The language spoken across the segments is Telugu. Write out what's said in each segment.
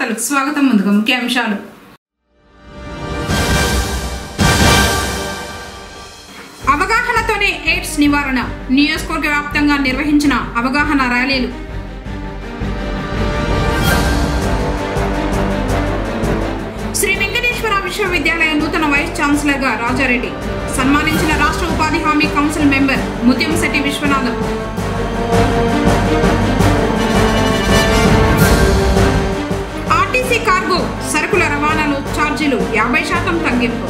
వార్తలకు స్వాగతం ముందుగా ముఖ్యాంశాలు అవగాహనతోనే ఎయిడ్స్ నివారణ నియోజకవర్గ వ్యాప్తంగా నిర్వహించిన అవగాహన ర్యాలీలు శ్రీ వెంకటేశ్వర విశ్వవిద్యాలయ నూతన వైస్ ఛాన్సలర్ గా రాజారెడ్డి సన్మానించిన రాష్ట్ర ఉపాధి హామీ council member Muthyamsetti Viswanatham RTC cargo సరుకుల రవాణాలో ఛార్జీలు యాభై శాతం తగ్గింపు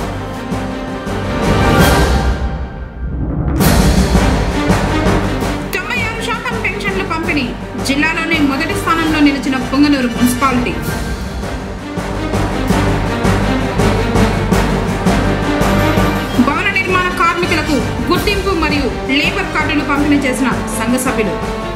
తొంభై ఆరు శాతం పెన్షన్ల పంపిణీ జిల్లాలోనే మొదటి స్థానంలో నిలిచిన పొంగనూరు మున్సిపాలిటీ భవన నిర్మాణ కార్మికులకు గుర్తింపు మరియు లేబర్ కార్డులు పంపిణీ చేసిన సంఘ సభ్యులు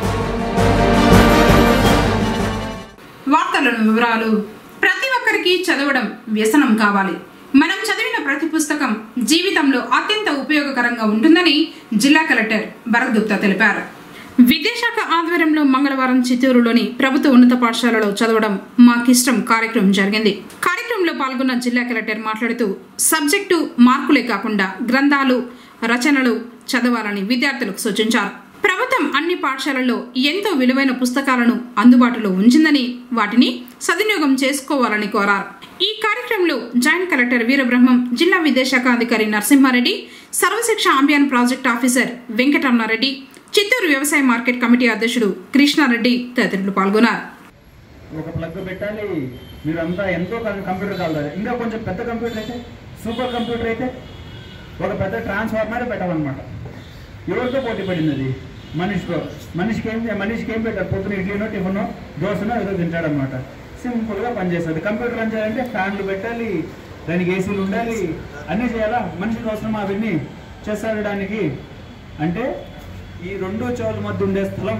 వార్తలను వివరాలు ప్రతి ఒక్కరికి చదవడం వ్యసనం కావాలి మనం చదివిన ప్రతి పుస్తకం జీవితంలో అత్యంత ఉపయోగకరంగా ఉంటుందని జిల్లా కలెక్టర్ భరత్ గుప్తా తెలిపారు విద్యాశాఖ ఆధ్వర్యంలో మంగళవారం చిత్తూరులోని ప్రభుత్వ ఉన్నత పాఠశాలలో చదవడం మాకిష్టం కార్యక్రమం జరిగింది కార్యక్రమంలో పాల్గొన్న జిల్లా కలెక్టర్ మాట్లాడుతూ సబ్జెక్టు మార్కులే కాకుండా గ్రంథాలు రచనలు చదవాలని విద్యార్థులకు సూచించారు ప్రభుత్వం అన్ని పాఠశాలల్లో ఎంతో విలువైన పుస్తకాలను అందుబాటులో ఉంచిందని వాటిని సద్వినియోగం చేసుకోవాలని కోరారు ఈ కార్యక్రమంలో జాయింట్ కలెక్టర్ వీరబ్రహ్మం జిల్లా విద్యాశాఖ అధికారి నరసింహారెడ్డి సర్వశిక్ష అభియాన్ ప్రాజెక్ట్ ఆఫీసర్ వెంకటరమణారెడ్డి చిత్తూరు వ్యవసాయ మార్కెట్ కమిటీ అధ్యక్షుడు కృష్ణారెడ్డి తదితరులు పాల్గొన్నారు ఒక ప్లగ్ పెట్టాలి మీరు అంతా ఎంతో కం- కంప్యూటర్ కావాలి ఇంకా కొంచెం పెద్ద కంప్యూటర్ అయితే సూపర్ కంప్యూటర్ అయితే ఒక పెద్ద ట్రాన్స్ఫార్మర్ పెట్టాలన్నమాట ఎవరితో పోటీ పడింది అది మనిషితో మనిషికి ఏం మనిషికి ఏం పెట్టారు పొద్దున ఇడ్లీనో టిఫినో దోశనో ఏదో తింటాడనమాట సింపుల్గా పనిచేస్తుంది కంప్యూటర్ రన్ చేయాలంటే ఫ్యాన్లు పెట్టాలి దానికి ఏసీలు ఉండాలి అన్నీ చేయాలా మనిషికి అవసరం అవన్నీ చేస్తాడడానికి అంటే ఈ రెండు చెవుల మధ్య ఉండే స్థలం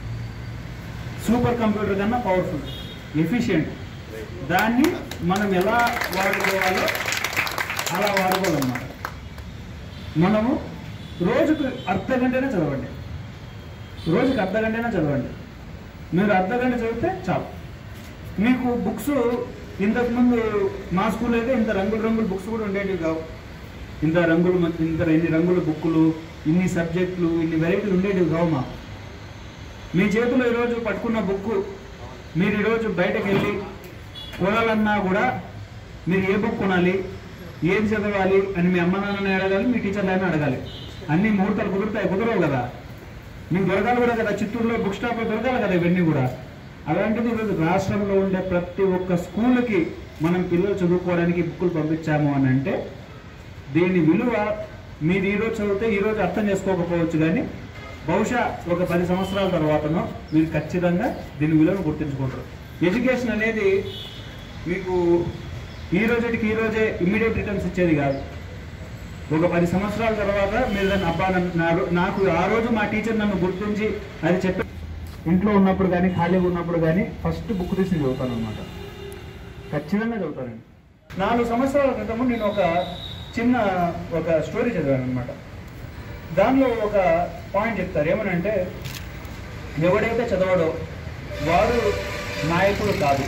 సూపర్ కంప్యూటర్ కన్నా పవర్ఫుల్ ఎఫిషియెంట్ దాన్ని మనం ఎలా వాడుకోవాలో అలా వాడుకోవాలన్నమాట మనము రోజుకు అర్ధ గంటనే చదవండి రోజుకి అర్ధ గంటనే చదవండి మీరు అర్ధ గంట చదివితే చాలు మీకు బుక్స్ ఇంతకుముందు మా స్కూల్ అయితే ఇంత రంగుల రంగుల బుక్స్ కూడా ఉండేటివి కావు ఇంత రంగులు మ- ఇంత ఇన్ని రంగుల బుక్కులు ఇన్ని సబ్జెక్టులు ఇన్ని వెరైటీలు ఉండేటివి కావు మాకు మీ చేతిలో ఈరోజు పట్టుకున్న బుక్ మీరు ఈరోజు బయటకు వెళ్ళి కొనాలన్నా కూడా మీరు ఏ బుక్ కొనాలి ఏం చదవాలి అని మీ అమ్మ నాన్నని అడగాలి మీ టీచర్లని అడగాలి అన్ని ముహూర్తాలు కుదురుతాయి కుదరవు కదా మీకు దొరకాలి కూడా కదా చిత్తూరులో బుక్ స్టాప్లో దొరకాలి కదా ఇవన్నీ కూడా అలాంటిది ఈరోజు రాష్ట్రంలో ఉండే ప్రతి ఒక్క స్కూల్కి మనం పిల్లలు చదువుకోవడానికి బుక్కులు పంపించాము అని అంటే దీని విలువ మీరు ఈరోజు చదివితే ఈరోజు అర్థం చేసుకోకపోవచ్చు కానీ బహుశా ఒక పది సంవత్సరాల తర్వాతనో మీరు ఖచ్చితంగా దీని విలువను గుర్తుంచుకుంటారు ఎడ్యుకేషన్ అనేది మీకు ఈ రోజుకి ఈ రోజే ఇమ్మీడియట్ రిటర్న్స్ ఇచ్చేది కాదు ఒక పది సంవత్సరాల తర్వాత మీరు దాన్ని అబ్బా నన్ను- నా రో- నాకు ఆ రోజు మా టీచర్ నన్ను గుర్తించి అది చెప్పి ఇంట్లో ఉన్నప్పుడు కానీ ఖాళీగా ఉన్నప్పుడు కానీ ఫస్ట్ బుక్ తీసి చదువుతాను అనమాట ఖచ్చితంగా చదువుతానండి నాలుగు సంవత్సరాల క్రితము నేను ఒక చిన్న ఒక స్టోరీ చదివాను అనమాట దానిలో ఒక పాయింట్ చెప్తారు ఏమనంటే ఎవడైతే చదవడో వాడు నాయకుడు కాదు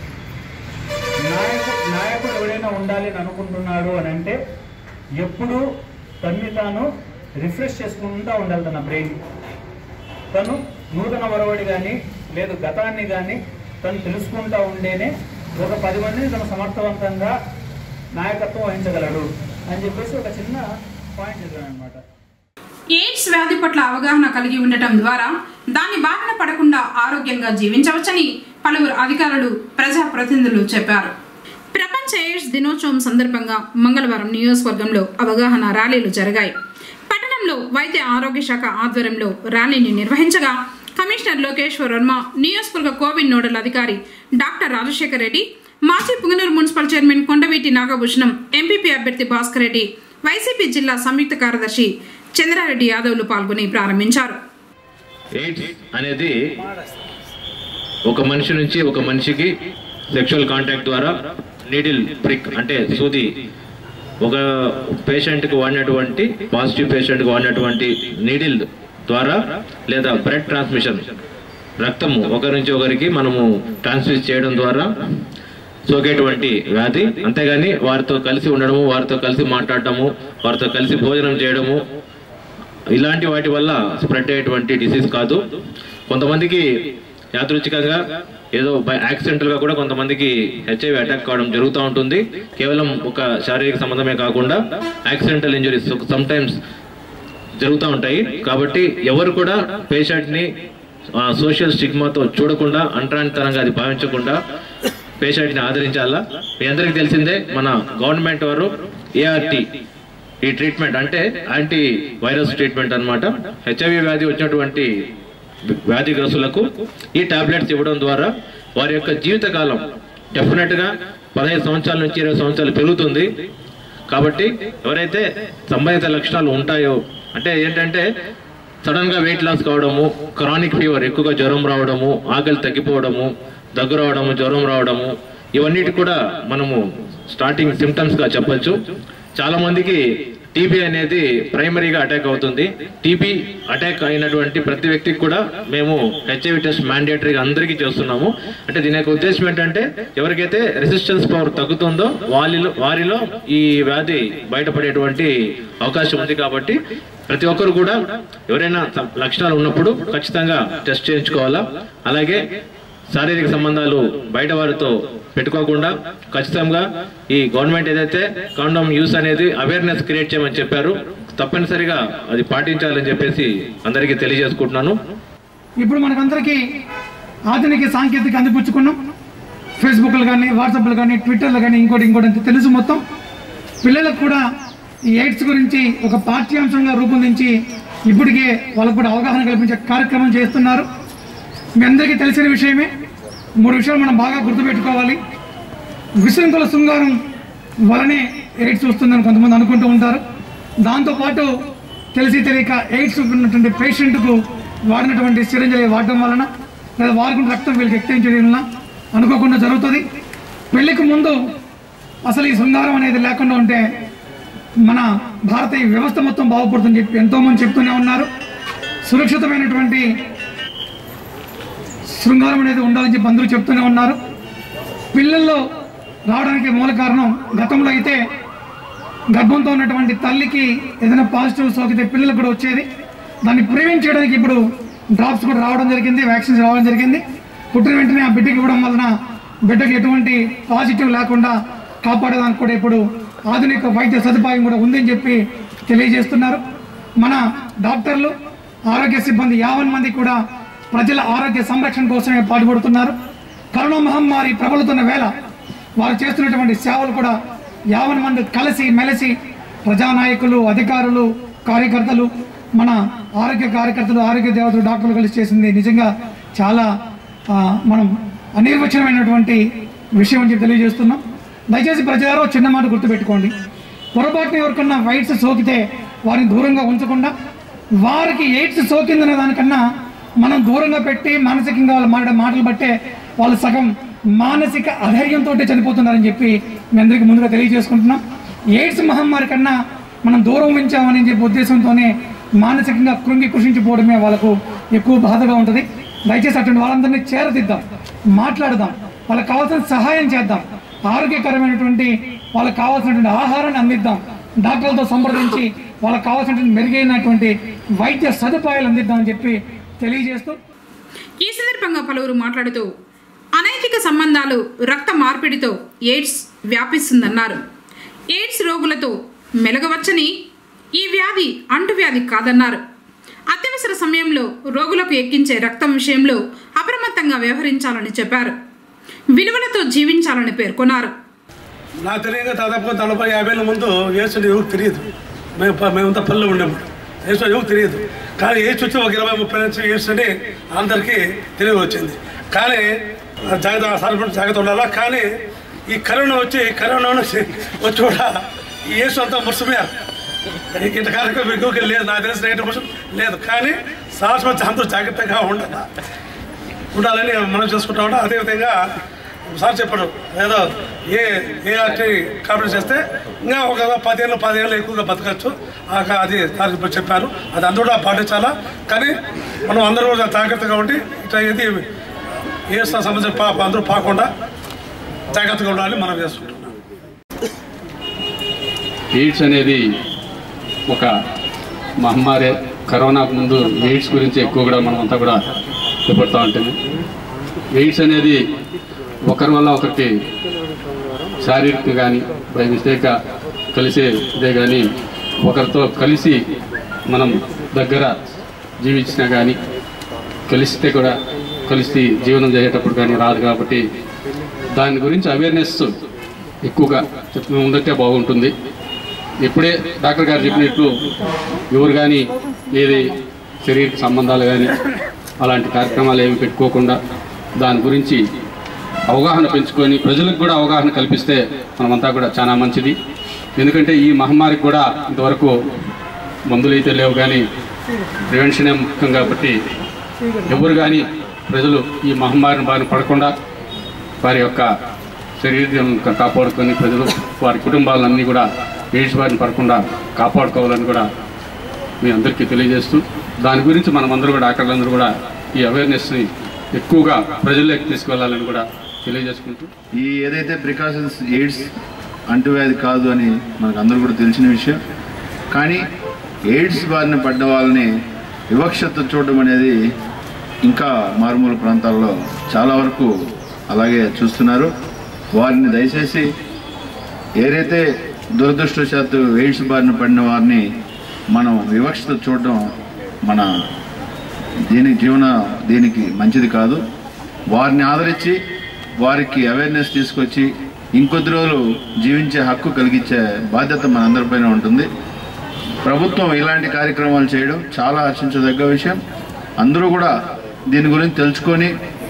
నాయకు నాయకుడు ఎవడైనా ఉండాలి అని అనుకుంటున్నాడు అని అంటే ఎప్పుడూ తన్ని తాను రిఫ్రెష్ చేసుకుంటూ ఉండాలి తన బ్రెయిన్ తను నూతన వరవడి కానీ లేదు గతాన్ని కానీ తను తెలుసుకుంటూ ఉంటేనే ఒక పది మందిని తను సమర్థవంతంగా నాయకత్వం వహించగలడు అని చెప్పేసి ఒక చిన్న పాయింట్ చదివాను అనమాట ఎయిడ్స్ వ్యాధి పట్ల అవగాహన కలిగి ఉండటం ద్వారా దాని బారిన పడకుండా ఆరోగ్యంగా జీవించవచ్చని పలువురు అధికారులు ప్రజా ప్రతినిధులు చెప్పారు ప్రపంచ ఎయిడ్స్ దినోత్సవం సందర్భంగా మంగళవారం నియోజకవర్గంలో అవగాహన ర్యాలీలు జరిగాయి పట్టణంలో వైద్య ఆరోగ్య శాఖ ఆధ్వర్యంలో ర్యాలీని నిర్వహించగా కమిషనర్ లోకేశ్వర్ వర్మ నియోజకవర్గ కోవిడ్ నోడల్ అధికారి డాక్టర్ రాజశేఖర్ రెడ్డి మాజీ Punganur municipal chairman Kondaveeti Nagabhushanam MPP అభ్యర్థి భాస్కర్ రెడ్డి వైసీపీ జిల్లా సంయుక్త కార్యదర్శి చంద్రారెడ్డి యాదవ్లు పాల్గొని ప్రారంభించారు ఎయిడ్స్ అనేది ఒక మనిషి నుంచి ఒక మనిషికి సెక్షువల్ కాంటాక్ట్ ద్వారా నీడిల్ ప్రిక్ అంటే సూది ఒక పేషెంట్కి వాడినటువంటి పాజిటివ్ పేషెంట్కి వాడినటువంటి నీడిల్ ద్వారా లేదా బ్లడ్ ట్రాన్స్మిషన్ రక్తము ఒకరి నుంచి ఒకరికి మనము ట్రాన్స్మిట్ చేయడం ద్వారా సోకేటువంటి వ్యాధి అంతేగాని వారితో కలిసి ఉండడము వారితో కలిసి మాట్లాడటము వారితో కలిసి భోజనం చేయడము ఇలాంటి వాటి వల్ల స్ప్రెడ్ అయ్యేటువంటి డిసీజ్ కాదు కొంతమందికి యాదృచ్ఛికంగా ఏదో బై యాక్సిడెంటల్ గా కూడా కొంతమందికి హెచ్ఐవి అటాక్ కావడం జరుగుతూ ఉంటుంది కేవలం ఒక శారీరక సంబంధమే కాకుండా యాక్సిడెంటల్ ఇంజరీస్ సమ్ టైమ్స్ జరుగుతూ ఉంటాయి కాబట్టి ఎవరు కూడా పేషెంట్ ని సోషల్ స్టిగ్మాతో చూడకుండా అంటరానితనంగా అది భావించకుండా పేషెంట్ ని ఆదరించాలా మీ అందరికీ తెలిసిందే మన గవర్నమెంట్ వారు ఏఆర్టీ ఈ ట్రీట్మెంట్ అంటే యాంటీ వైరస్ ట్రీట్మెంట్ అన్నమాట హెచ్ఐవి వ్యాధి వచ్చినటువంటి వ్యాధిగ్రస్తులకు ఈ టాబ్లెట్స్ ఇవ్వడం ద్వారా వారి యొక్క జీవితకాలం డెఫినెట్ గా పదహైదు సంవత్సరాల నుంచి ఇరవై సంవత్సరాలు పెరుగుతుంది కాబట్టి ఎవరైతే సంబంధిత లక్షణాలు ఉంటాయో అంటే ఏంటంటే సడన్ గా వెయిట్ లాస్ కావడము క్రానిక్ ఫీవర్ ఎక్కువగా జ్వరం రావడము ఆకలి తగ్గిపోవడము దగ్గు రావడము జ్వరం రావడము ఇవన్నిటి కూడా మనము స్టార్టింగ్ సిమ్టమ్స్ గా చెప్పొచ్చు చాలా మందికి టీబీ అనేది ప్రైమరీగా అటాక్ అవుతుంది టీబీ అటాక్ అయినటువంటి ప్రతి వ్యక్తికి కూడా మేము హెచ్ఐవి టెస్ట్ మ్యాండేటరీగా అందరికీ చేస్తున్నాము అంటే దీని యొక్క ఉద్దేశం ఏంటంటే ఎవరికైతే రెసిస్టెన్స్ పవర్ తగ్గుతుందో వారిలో వారిలో ఈ వ్యాధి బయటపడేటువంటి అవకాశం ఉంది కాబట్టి ప్రతి ఒక్కరు కూడా ఎవరైనా స- లక్షణాలు ఉన్నప్పుడు ఖచ్చితంగా టెస్ట్ చేయించుకోవాలా అలాగే శారీరక సంబంధాలు బయట వారితో పెట్టుకోకుండా ఖచ్చితంగా ఈ గవర్నమెంట్ ఏదైతే కాండోమ్ యూస్ అనేది అవేర్నెస్ క్రియేట్ చేయమని చెప్పారు తప్పనిసరిగా అది పాటించాలని చెప్పేసి అందరికీ తెలియజేసుకుంటున్నాను ఇప్పుడు మనకందరికీ ఆధునిక సాంకేతిక అందిపుచ్చుకున్నాం ఫేస్బుక్లు కానీ వాట్సాప్లు కానీ ట్విట్టర్లు కానీ ఇంకోటి ఇంకోటి అంత తెలుసు మొత్తం పిల్లలకు కూడా ఈ ఎయిడ్స్ గురించి ఒక పాఠ్యాంశంగా రూపొందించి ఇప్పటికే వాళ్ళకు కూడా అవగాహన కల్పించే కార్యక్రమం చేస్తున్నారు మీ అందరికీ తెలిసిన విషయమే మూడు విషయాలు మనం బాగా గుర్తుపెట్టుకోవాలి విశృంఖల శృంగారం వలనే ఎయిడ్స్ వస్తుందని కొంతమంది అనుకుంటూ ఉంటారు దాంతోపాటు తెలిసి తెలియక ఎయిడ్స్ ఉన్నటువంటి పేషెంట్కు వాడినటువంటి సిరంజలి వాడటం వలన లేదా వాడుకున్న రక్తం వీళ్ళకి ఎక్కించడం వలన అనుకోకుండా జరుగుతుంది పెళ్లికి ముందు అసలు ఈ శృంగారం అనేది లేకుండా ఉంటే మన భారతీయ వ్యవస్థ మొత్తం బాగుపడుతుందని చెప్పి ఎంతోమంది చెప్తూనే ఉన్నారు సురక్షితమైనటువంటి శృంగారం అనేది ఉండాలని చెప్పి అందరూ చెప్తూనే ఉన్నారు పిల్లల్లో రావడానికి మూల కారణం గతంలో అయితే గర్భంతో ఉన్నటువంటి తల్లికి ఏదైనా పాజిటివ్ సోకితే పిల్లలకు కూడా వచ్చేది దాన్ని ప్రివెంట్ చేయడానికి ఇప్పుడు డ్రాప్స్ కూడా రావడం జరిగింది వ్యాక్సిన్స్ రావడం జరిగింది పుట్టిన వెంటనే ఆ బిడ్డకి ఇవ్వడం వలన బిడ్డకి ఎటువంటి పాజిటివ్ లేకుండా కాపాడేదానికి కూడా ఇప్పుడు ఆధునిక వైద్య సదుపాయం కూడా ఉందని చెప్పి తెలియజేస్తున్నారు మన డాక్టర్లు ఆరోగ్య సిబ్బంది యావన్ మంది కూడా ప్రజల ఆరోగ్య సంరక్షణ కోసమే పాటుపడుతున్నారు కరోనా మహమ్మారి ప్రబలుతున్న వేళ వారు చేస్తున్నటువంటి సేవలు కూడా యావన్ మంది కలిసి మెలిసి ప్రజానాయకులు అధికారులు కార్యకర్తలు మన ఆరోగ్య కార్యకర్తలు ఆరోగ్య దేవతలు డాక్టర్లు కలిసి చేసింది నిజంగా చాలా ఆ, మనం అనిర్వచనమైనటువంటి విషయం అని చెప్పి తెలియజేస్తున్నాం దయచేసి ప్రజలారో చిన్న మాట గుర్తుపెట్టుకోండి పొరపాటున ఎవరికన్నా వైట్స్ సోకితే వారిని దూరంగా ఉంచకుండా వారికి ఎయిడ్స్ సోకిందనే దానికన్నా మనం దూరంగా పెట్టి మానసికంగా వాళ్ళు మాట్లాడే మాటలు బట్టే వాళ్ళు సగం మానసిక అధైర్యంతో చనిపోతున్నారని చెప్పి మీ అందరికీ ముందుగా తెలియజేసుకుంటున్నాం ఎయిడ్స్ మహమ్మారి కన్నా మనం దూరం ఉంచామని చెప్పి ఉద్దేశంతోనే మానసికంగా కృంగి కృషించిపోవడమే వాళ్ళకు ఎక్కువ బాధగా ఉంటుంది దయచేసి అటువంటి వాళ్ళందరినీ చేరదిద్దాం మాట్లాడదాం వాళ్ళకి కావాల్సిన సహాయం చేద్దాం ఆరోగ్యకరమైనటువంటి వాళ్ళకి కావాల్సినటువంటి ఆహారాన్ని అందిద్దాం డాక్టర్లతో సంప్రదించి వాళ్ళకి కావాల్సినటువంటి మెరుగైనటువంటి వైద్య సదుపాయాలు అందిద్దామని చెప్పి తెలియజేస్తూ ఈ సందర్భంగా పలువురు మాట్లాడుతూ అనైతిక సంబంధాలు రక్త మార్పిడితో ఎయిడ్స్ వ్యాపిస్తుందన్నారు ఎయిడ్స్ రోగులతో మెలగవచ్చని ఈ వ్యాధి అంటువ్యాధి కాదన్నారు అత్యవసర సమయంలో రోగులకు ఎక్కించే రక్తం విషయంలో అప్రమత్తంగా వ్యవహరించాలని చెప్పారు విలువలతో జీవించాలని పేర్కొన్నారు నా తెలియక దాదాపు నలభై యాభై ఏళ్ళ ముందు యేసుని ఎవరు తెలియదు మేము ప- మేమంతా పల్లె ఉండేప్పుడు యేసు ఎవరు తెలియదు కానీ యేసు వచ్చి ఒక ఇరవై ముప్పై నుంచి యేసుని అందరికీ తెలివి వచ్చింది కానీ ఆ జాగ్రత్త సార్ జాగ్రత్త ఉండాలా కానీ ఈ కరోనా వచ్చి కరోనా వచ్చి వచ్చి కూడా ఈ యేసు అంతా మురిసిపోయారు ఇంత కార్యక్రమం మీకు లేదు నాకు తెలిసిన ఎయిటీ పర్సెంట్ లేదు కానీ సాహసం వచ్చి అందరూ జాగ్రత్తగా ఉండాలి ఉండాలని మనం చేసుకుంటా ఉంటాం అదేవిధంగా సార్ చెప్పాడు ఏదో ఏ ఏ ఆర్టీ కాంపిటీషన్ చేస్తే ఇంకా ఒక పదేళ్ళు పదేళ్ళు ఎక్కువగా బతకచ్చు ఆ క- అది సార్ ఇప్పుడు చెప్పారు అది అందరూ కూడా పాటించాలా కానీ మనం అందరూ కూడా జాగ్రత్తగా ఉండి ఇట్లా ఏది ఏ సంబంధించిన పా అందరూ పాకుండా జాగ్రత్తగా ఉండాలని మనం చేసుకుంటున్నాం ఎయిడ్స్ అనేది ఒక మహమ్మారి కరోనాకు ముందు ఎయిడ్స్ గురించి ఎక్కువ కూడా మనం అంతా కూడా ఇష్టపడుతూ ఉంటుంది ఎయిడ్స్ అనేది ఒకరి వల్ల ఒకరికి శారీరకంగా కానీ బై మిస్టేక్గా కలిసే ఇదే కానీ ఒకరితో కలిసి మనం దగ్గర జీవించినా కానీ కలిస్తే కూడా కలిసి జీవనం చేసేటప్పుడు కానీ రాదు కాబట్టి దాని గురించి అవేర్నెస్ ఎక్కువగా చెప్పిన ఉందంటే బాగుంటుంది ఇప్పుడే డాక్టర్ గారు చెప్పినట్లు ఎవరు కానీ ఏది శరీర సంబంధాలు కానీ అలాంటి కార్యక్రమాలు ఏమి పెట్టుకోకుండా దాని గురించి అవగాహన పెంచుకొని ప్రజలకు కూడా అవగాహన కల్పిస్తే మనమంతా కూడా చాలా మంచిది ఎందుకంటే ఈ మహమ్మారికి కూడా ఇంతవరకు మందులు అయితే లేవు కానీ ప్రివెన్షనే ముఖ్యం కాబట్టి ఎవరు కానీ ప్రజలు ఈ మహమ్మారిని బారిన పడకుండా వారి యొక్క శరీరం కాపాడుకొని ప్రజలు వారి కుటుంబాలన్నీ కూడా ఎయిడ్స్ బారిన పడకుండా కాపాడుకోవాలని కూడా మీ అందరికీ తెలియజేస్తూ దాని గురించి మనమందరూ కూడా డాక్టర్లందరూ కూడా ఈ అవేర్నెస్ని ఎక్కువగా ప్రజల్లోకి తీసుకువెళ్ళాలని కూడా తెలియజేసుకుంటూ ఈ ఏదైతే ప్రికాషన్స్ ఎయిడ్స్ అంటువ్యాధి కాదు అని మనకు అందరూ కూడా తెలిసిన విషయం కానీ ఎయిడ్స్ బారిన పడ్డ వాళ్ళని వివక్షత చూడడం అనేది ఇంకా మారుమూల ప్రాంతాల్లో చాలా వరకు అలాగే చూస్తున్నారు వారిని దయచేసి ఏదైతే దురదృష్టవశాత్తు ఎయిడ్స్ బారిన పడిన వారిని మనం వివక్షత చూడడం మన దీని జీవన దీనికి మంచిది కాదు వారిని ఆదరించి వారికి అవేర్నెస్ తీసుకొచ్చి ఇంకొద్ది రోజులు జీవించే హక్కు కలిగించే బాధ్యత మనందరిపైన ఉంటుంది ప్రభుత్వం ఇలాంటి కార్యక్రమాలు చేయడం చాలా హర్షించదగ్గ విషయం అందరూ కూడా దీని గురించి తెలుసుకొని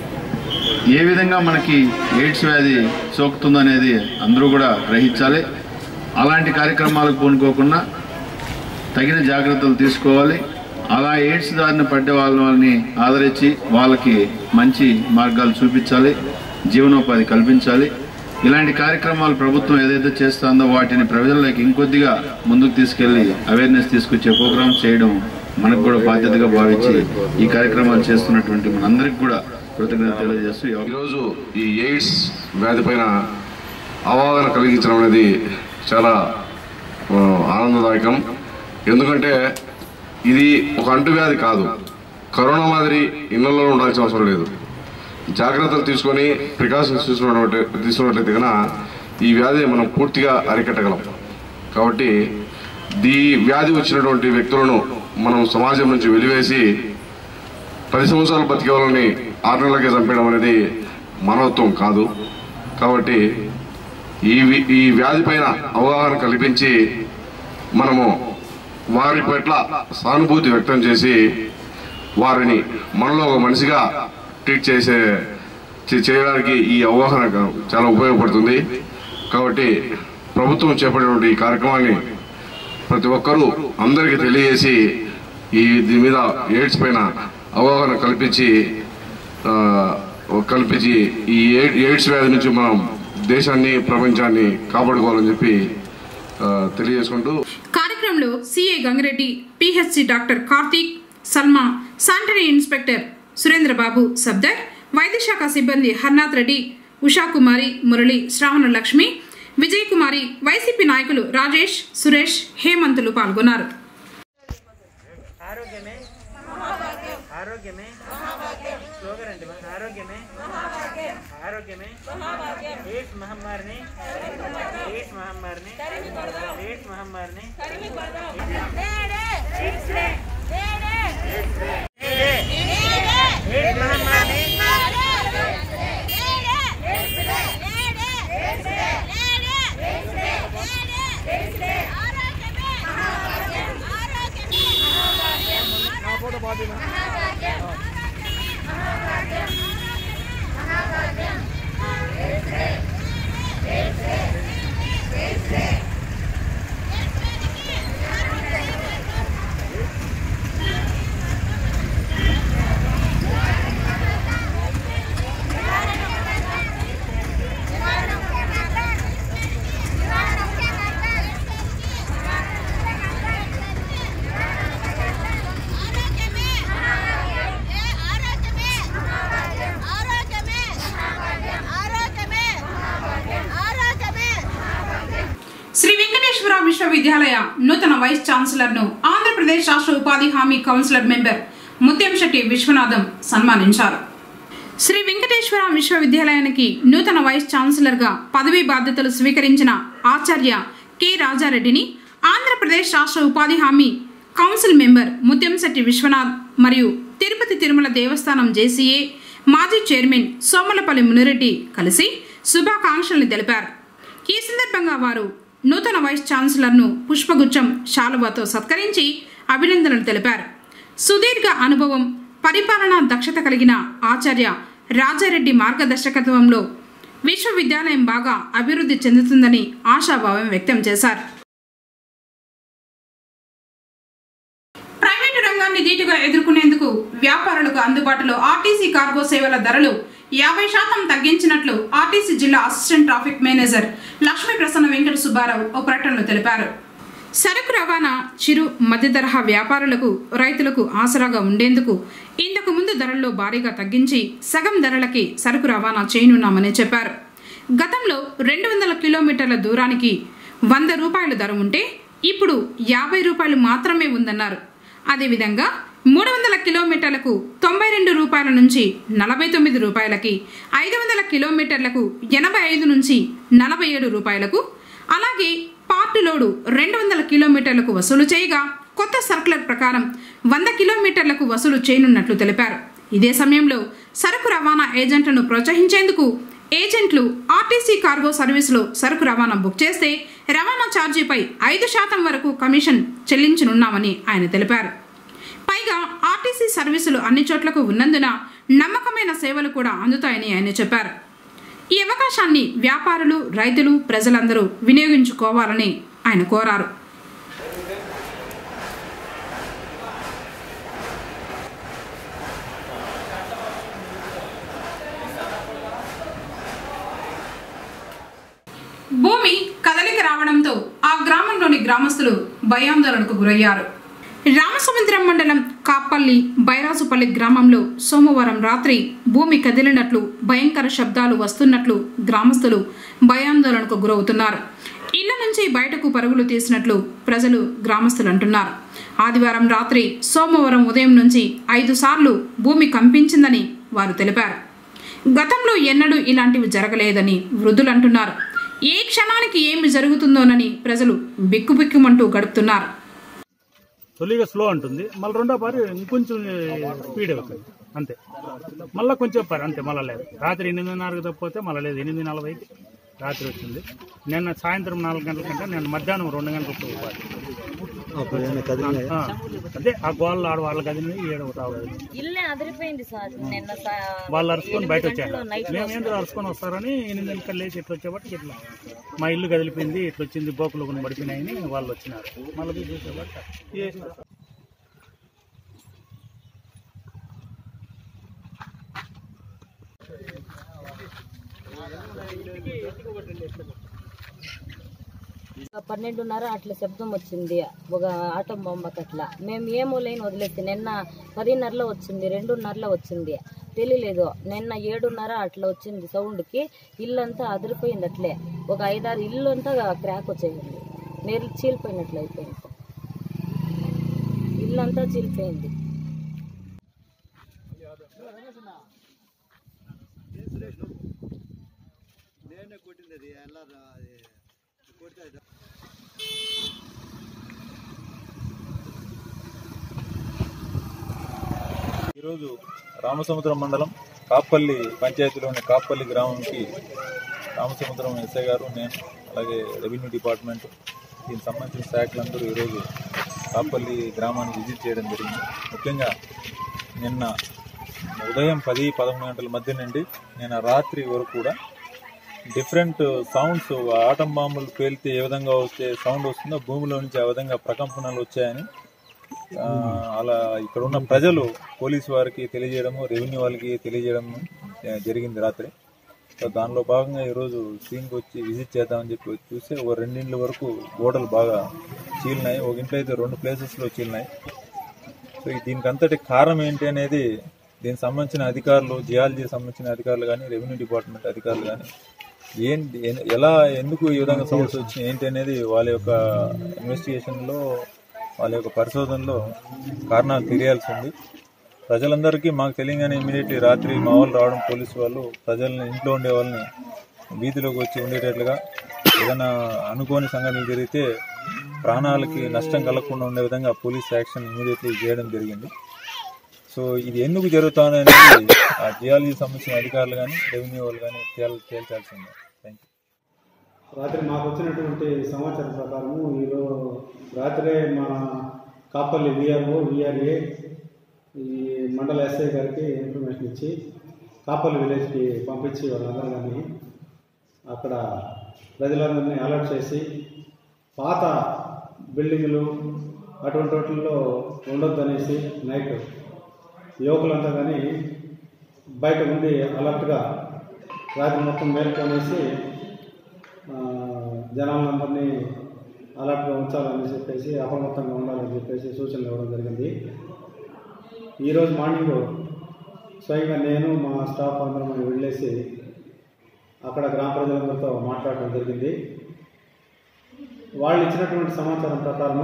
ఏ విధంగా మనకి ఎయిడ్స్ వ్యాధి సోకుతుందనేది అందరూ కూడా గ్రహించాలి అలాంటి కార్యక్రమాలకు పూనుకోకుండా తగిన జాగ్రత్తలు తీసుకోవాలి అలా ఎయిడ్స్ దారిన పడ్డే వాళ్ళని ఆదరించి వాళ్ళకి మంచి మార్గాలు చూపించాలి జీవనోపాధి కల్పించాలి ఇలాంటి కార్యక్రమాలు ప్రభుత్వం ఏదైతే చేస్తుందో వాటిని ప్రజల్లోకి ఇంకొద్దిగా ముందుకు తీసుకెళ్లి అవేర్నెస్ తీసుకొచ్చే ప్రోగ్రామ్స్ చేయడం మనకు కూడా బాధ్యతగా భావించి ఈ కార్యక్రమాలు చేస్తున్నటువంటి మనందరికి కూడా కృతజ్ఞత తెలియజేస్తూ ఈ అవకాశం ఈరోజు ఈ ఎయిడ్స్ వ్యాధి పైన అవగాహన కలిగించడం అనేది చాలా ఆ, ఆనందదాయకం ఎందుకంటే ఇది ఒక అంటువ్యాధి కాదు కరోనా మాదిరి ఇళ్లలో ఉండాల్సిన అవసరం లేదు జాగ్రత్తలు తీసుకొని ప్రికాషన్స్ తీసుకున్నట్టు తీసుకున్నట్లయితే కనుక ఈ వ్యాధిని మనం పూర్తిగా అరికట్టగలం కాబట్టి ఈ వ్యాధి వచ్చినటువంటి వ్యక్తులను మనం సమాజం నుంచి వెలివేసి పది సంవత్సరాలు బతికే వాళ్ళని ఆరు నెలలకే చంపేయడం అనేది మానవత్వం కాదు కాబట్టి ఈ వి- ఈ వ్యాధి పైన అవగాహన కల్పించి మనము వారి పట్ల సానుభూతి వ్యక్తం చేసి వారిని మనలో ఒక మనిషిగా ట్రీట్ చేసే చే- చేయడానికి ఈ అవగాహన చాలా ఉపయోగపడుతుంది కాబట్టి ప్రభుత్వం చేపట్టినటువంటి ఈ కార్యక్రమాన్ని ప్రతి ఒక్కరూ అందరికీ తెలియజేసి ఈ దీని మీద ఎయిడ్స్ పైన అవగాహన కల్పించి ఆ, కల్పించి ఈ ఎయిడ్- ఎయిడ్స్ వ్యాధి నుంచి మనం దేశాన్ని ప్రపంచాన్ని కాపాడుకోవాలని చెప్పి ఆ, తెలియజేసుకుంటూ కార్యక్రమంలో CA Gangireddy PHC doctor Karthik Salma sanitary inspector Surendrababu Sabdar వైద్యశాఖ సిబ్బంది హర్నాథ్ రెడ్డి ఉషాకుమారి మురళి శ్రావణ లక్ష్మి విజయ్ కుమారి వైసీపీ నాయకులు రాజేష్ సురేష్ హేమంతులు పాల్గొన్నారు ఆరోగ్యమే ఆరోగ్యమే స్లోగన్ అండి మన ఆరోగ్యమే ఆరోగ్యమే ఎయిడ్స్ మహమ్మారిని ఎయిడ్స్ మహమ్మారిని ఎయిడ్స్ మహమ్మారిని ఎయిడ్స్ మహమ్మారిని ఆరోగ్యమే విశ్వవిద్యాలయ నూతన వైస్ ఛాన్సలర్ ను ఆంధ్రప్రదేశ్ రాష్ట్ర ఉపాధి హామీ కౌన్సిలర్ మెంబర్ ముత్యంశెట్టి విశ్వనాథం సన్మానించారు శ్రీ వెంకటేశ్వర విశ్వవిద్యాలయానికి నూతన వైస్ ఛాన్సలర్ గా పదవీ బాధ్యతలు స్వీకరించిన ఆచార్య కె రాజారెడ్డిని ఆంధ్రప్రదేశ్ రాష్ట్ర ఉపాధి హామీ కౌన్సిల్ మెంబర్ ముత్యంశెట్టి విశ్వనాథ్ మరియు తిరుపతి తిరుమల దేవస్థానం జేసీఏ మాజీ చైర్మన్ సోమలపల్లి మునిరెడ్డి కలిసి శుభాకాంక్షల్ని తెలిపారు ఈ సందర్భంగా వారు నూతన వైస్ ఛాన్సలర్ను పుష్పగుచ్చం శాలువాతో సత్కరించి అభినందనలు తెలిపారు సుదీర్ఘ అనుభవం పరిపాలనా దక్షత కలిగిన ఆచార్య రాజారెడ్డి మార్గదర్శకత్వంలో విశ్వవిద్యాలయం బాగా అభివృద్ధి చెందుతుందని ఆశాభావం వ్యక్తం చేశారు ప్రైవేటు రంగాన్ని ధీటుగా ఎదుర్కొనేందుకు వ్యాపారులకు అందుబాటులో ఆర్టీసీ కార్గో సేవల ధరలు యాభై శాతం తగ్గించినట్లు ఆర్టీసీ జిల్లా assistant traffic manager Lakshmi Prasanna Venkata Subbarao ఓ ప్రకటనలో తెలిపారు సరుకు రవాణా చిరు మధ్య తరహా వ్యాపారులకు రైతులకు ఆసరాగా ఉండేందుకు ఇంతకు ముందు ధరల్లో భారీగా తగ్గించి సగం ధరలకి సరుకు రవాణా చేయనున్నామని చెప్పారు గతంలో రెండు వందల కిలోమీటర్ల దూరానికి వంద రూపాయల ధర ఉంటే ఇప్పుడు యాభై రూపాయలు మాత్రమే ఉందన్నారు అదేవిధంగా మూడు వందల కిలోమీటర్లకు తొంభై రెండు రూపాయల నుంచి నలభై తొమ్మిది రూపాయలకి ఐదు వందల కిలోమీటర్లకు ఎనభై ఐదు నుంచి నలభై ఏడు రూపాయలకు అలాగే పార్ట్ లోడు రెండు వందల కిలోమీటర్లకు వసూలు చేయగా కొత్త సర్కులర్ ప్రకారం వంద కిలోమీటర్లకు వసూలు చేయనున్నట్లు తెలిపారు ఇదే సమయంలో సరుకు రవాణా ఏజెంట్లను ప్రోత్సహించేందుకు ఏజెంట్లు ఆర్టీసీ కార్గో సర్వీసులో సరుకు రవాణా బుక్ చేస్తే రవాణా ఛార్జీపై ఐదు శాతం వరకు కమిషన్ చెల్లించనున్నామని ఆయన తెలిపారు పైగా ఆర్టీసీ సర్వీసులు అన్ని చోట్లకు ఉన్నందున నమ్మకమైన సేవలు కూడా అందుతాయని ఆయన చెప్పారు ఈ అవకాశాన్ని వ్యాపారులు రైతులు ప్రజలందరూ వినియోగించుకోవాలని ఆయన కోరారు భూమి కదలిక రావడంతో ఆ గ్రామంలోని గ్రామస్తులు భయాందోళనకు గురయ్యారు రామసముద్రం మండలం కాప్పల్లి బైరాసుపల్లి గ్రామంలో సోమవారం రాత్రి భూమి కదిలినట్లు భయంకర శబ్దాలు వస్తున్నట్లు గ్రామస్తులు భయాందోళనకు గురవుతున్నారు ఇళ్ల నుంచి బయటకు పరుగులు తీసినట్లు ప్రజలు గ్రామస్తులు అంటున్నారు ఆదివారం రాత్రి సోమవారం ఉదయం నుంచి ఐదు సార్లు భూమి కంపించిందని వారు తెలిపారు గతంలో ఎన్నడూ ఇలాంటివి జరగలేదని వృద్ధులు అంటున్నారు ఏ క్షణానికి ఏమి జరుగుతుందోనని ప్రజలు బిక్కుబిక్కుమంటూ గడుపుతున్నారు తొలిగా స్లో అంటుంది మళ్ళీ రెండో పారి ఇంకొంచెం స్పీడ్ అవుతుంది అంతే మళ్ళీ కొంచెం పారి అంతే మళ్ళీ లేదు రాత్రి ఎనిమిదిన్నరకు తప్పితే మళ్ళీ లేదు ఎనిమిది నలభైకి రాత్రి వచ్చింది నిన్న సాయంత్రం నాలుగు గంటల కంటే నేను మధ్యాహ్నం రెండు గంటలకు పారి ఆ, అదే ఆ గోళ్ళు ఆడ వాళ్ళ గదిని ఏడవుతావు ఇల్లే అదిరిపోయింది సార్ నిన్న సా- వాళ్ళు అరుచుకొని బయట వచ్చారు గంటలు నైట్ మేము ఏంటో అరుచుకొని వస్తారని ఎనిమిది గంటలకు లేచి ఇట్లా వచ్చేబట్టి ఇట్లా మా ఇల్లు కదిలిపోయింది ఇట్లా వచ్చింది బోకులు కొన్ని పడిపోయినాయని వాళ్ళు వచ్చినారు మళ్ళీ చూసేబట్టి పన్నెండున్నర అట్లా శబ్దం వచ్చింది ఒక ఆటం బొమ్మకి అట్లా మేము ఏమో లేని వదిలేసి నిన్న పదిన్నరలో వచ్చింది రెండున్నరలో వచ్చింది తెలియలేదు నిన్న ఏడున్నర అట్లా వచ్చింది సౌండ్కి ఇల్లంతా అదిరిపోయింది అట్లే ఒక ఐదారు ఇల్లు అంతా క్రాక్ వచ్చేసింది నేరు చీలిపోయినట్లు అయిపోయింది ఇల్లంతా చీలిపోయింది ఈరోజు రామసముద్రం మండలం కాప్పల్లి పంచాయతీలోని కాప్పల్లి గ్రామంకి రామసముద్రం ఎస్ఐ గారు నేను అలాగే రెవెన్యూ డిపార్ట్మెంట్ దీనికి సంబంధించిన శాఖలందరూ ఈరోజు కాప్పల్లి గ్రామాన్ని విజిట్ చేయడం జరిగింది ముఖ్యంగా నిన్న ఉదయం పది పదకొండు గంటల మధ్య నుండి నిన్న రాత్రి వరకు కూడా డిఫరెంట్ సౌండ్స్ ఆటం బాంబులు పేలితే ఏ విధంగా వచ్చే సౌండ్ వస్తుందో భూమిలో నుంచి ఆ విధంగా ప్రకంపనలు వచ్చాయని ఆ, అలా ఇక్కడ ఉన్న ప్రజలు పోలీసు వారికి తెలియజేయడము రెవెన్యూ వాళ్ళకి తెలియజేయడము ఆ, జరిగింది రాత్రి సో దానిలో భాగంగా ఈరోజు సీన్కి వచ్చి విజిట్ చేద్దామని చెప్పి వచ్చి చూస్తే ఒక రెండింట్ల వరకు గోడలు బాగా చీలినాయి ఒక ఇంట్లో అయితే రెండు ప్లేసెస్లో చీలినాయి సో ఈ దీనికి అంతటి కారణం ఏంటి అనేది దీనికి సంబంధించిన అధికారులు జియాలజీ సంబంధించిన అధికారులు కానీ రెవెన్యూ డిపార్ట్మెంట్ అధికారులు కానీ ఏంటి ఎన్- ఎలా ఎందుకు ఈ విధంగా సమస్య వచ్చింది ఏంటి అనేది వాళ్ళ యొక్క ఇన్వెస్టిగేషన్లో వాళ్ళ యొక్క పరిశోధనలో కారణాలు తెలియాల్సి ఉంది ప్రజలందరికీ మాకు తెలియగానే ఇమీడియట్లీ రాత్రి మా వాళ్ళు రావడం పోలీసు వాళ్ళు ప్రజల్ని ఇంట్లో ఉండే వాళ్ళని వీధిలోకి వచ్చి ఉండేటట్లుగా ఏదైనా అనుకోని సంఘటనలు జరిగితే ప్రాణాలకి నష్టం కలగకుండా ఉండే విధంగా పోలీస్ యాక్షన్ ఇమీడియట్లీ చేయడం జరిగింది సో ఇది ఎందుకు జరుగుతుంది అనేది ఆ జియాలజీ సంబంధించిన అధికారులు కానీ రెవెన్యూ వాళ్ళు కానీ తేల్ తేల్చాల్సిందే థ్యాంక్ యూ రాత్రి మాకు వచ్చినటువంటి సమాచారం ప్రకారము ఈరోజు రాత్రే మా కాపల్లి విఆర్ఓ విఆర్ఏ ఈ మండల ఎస్ఐ గారికి ఇన్ఫర్మేషన్ ఇచ్చి కాపల్లి విలేజ్కి పంపించి వాళ్ళందరూ కానీ అక్కడ ప్రజలందరినీ అలర్ట్ చేసి పాత బిల్డింగులు అటువంటి వాటిల్లో ఉండొద్దు అనేసి నైట్ యువకులంతా కానీ బయట ఉండి అలర్ట్గా రాత్రి మొత్తం మేల్కొనేసి ఆ, జనాలందరినీ అలర్ట్గా ఉంచాలని చెప్పేసి అప్రమత్తంగా ఉండాలని చెప్పేసి సూచనలు ఇవ్వడం జరిగింది ఈరోజు మార్నింగ్ స్వయంగా నేను మా స్టాఫ్ అందరం మనం వెళ్ళేసి అక్కడ గ్రామ ప్రజలందరితో మాట్లాడడం జరిగింది వాళ్ళు ఇచ్చినటువంటి సమాచారం ప్రకారము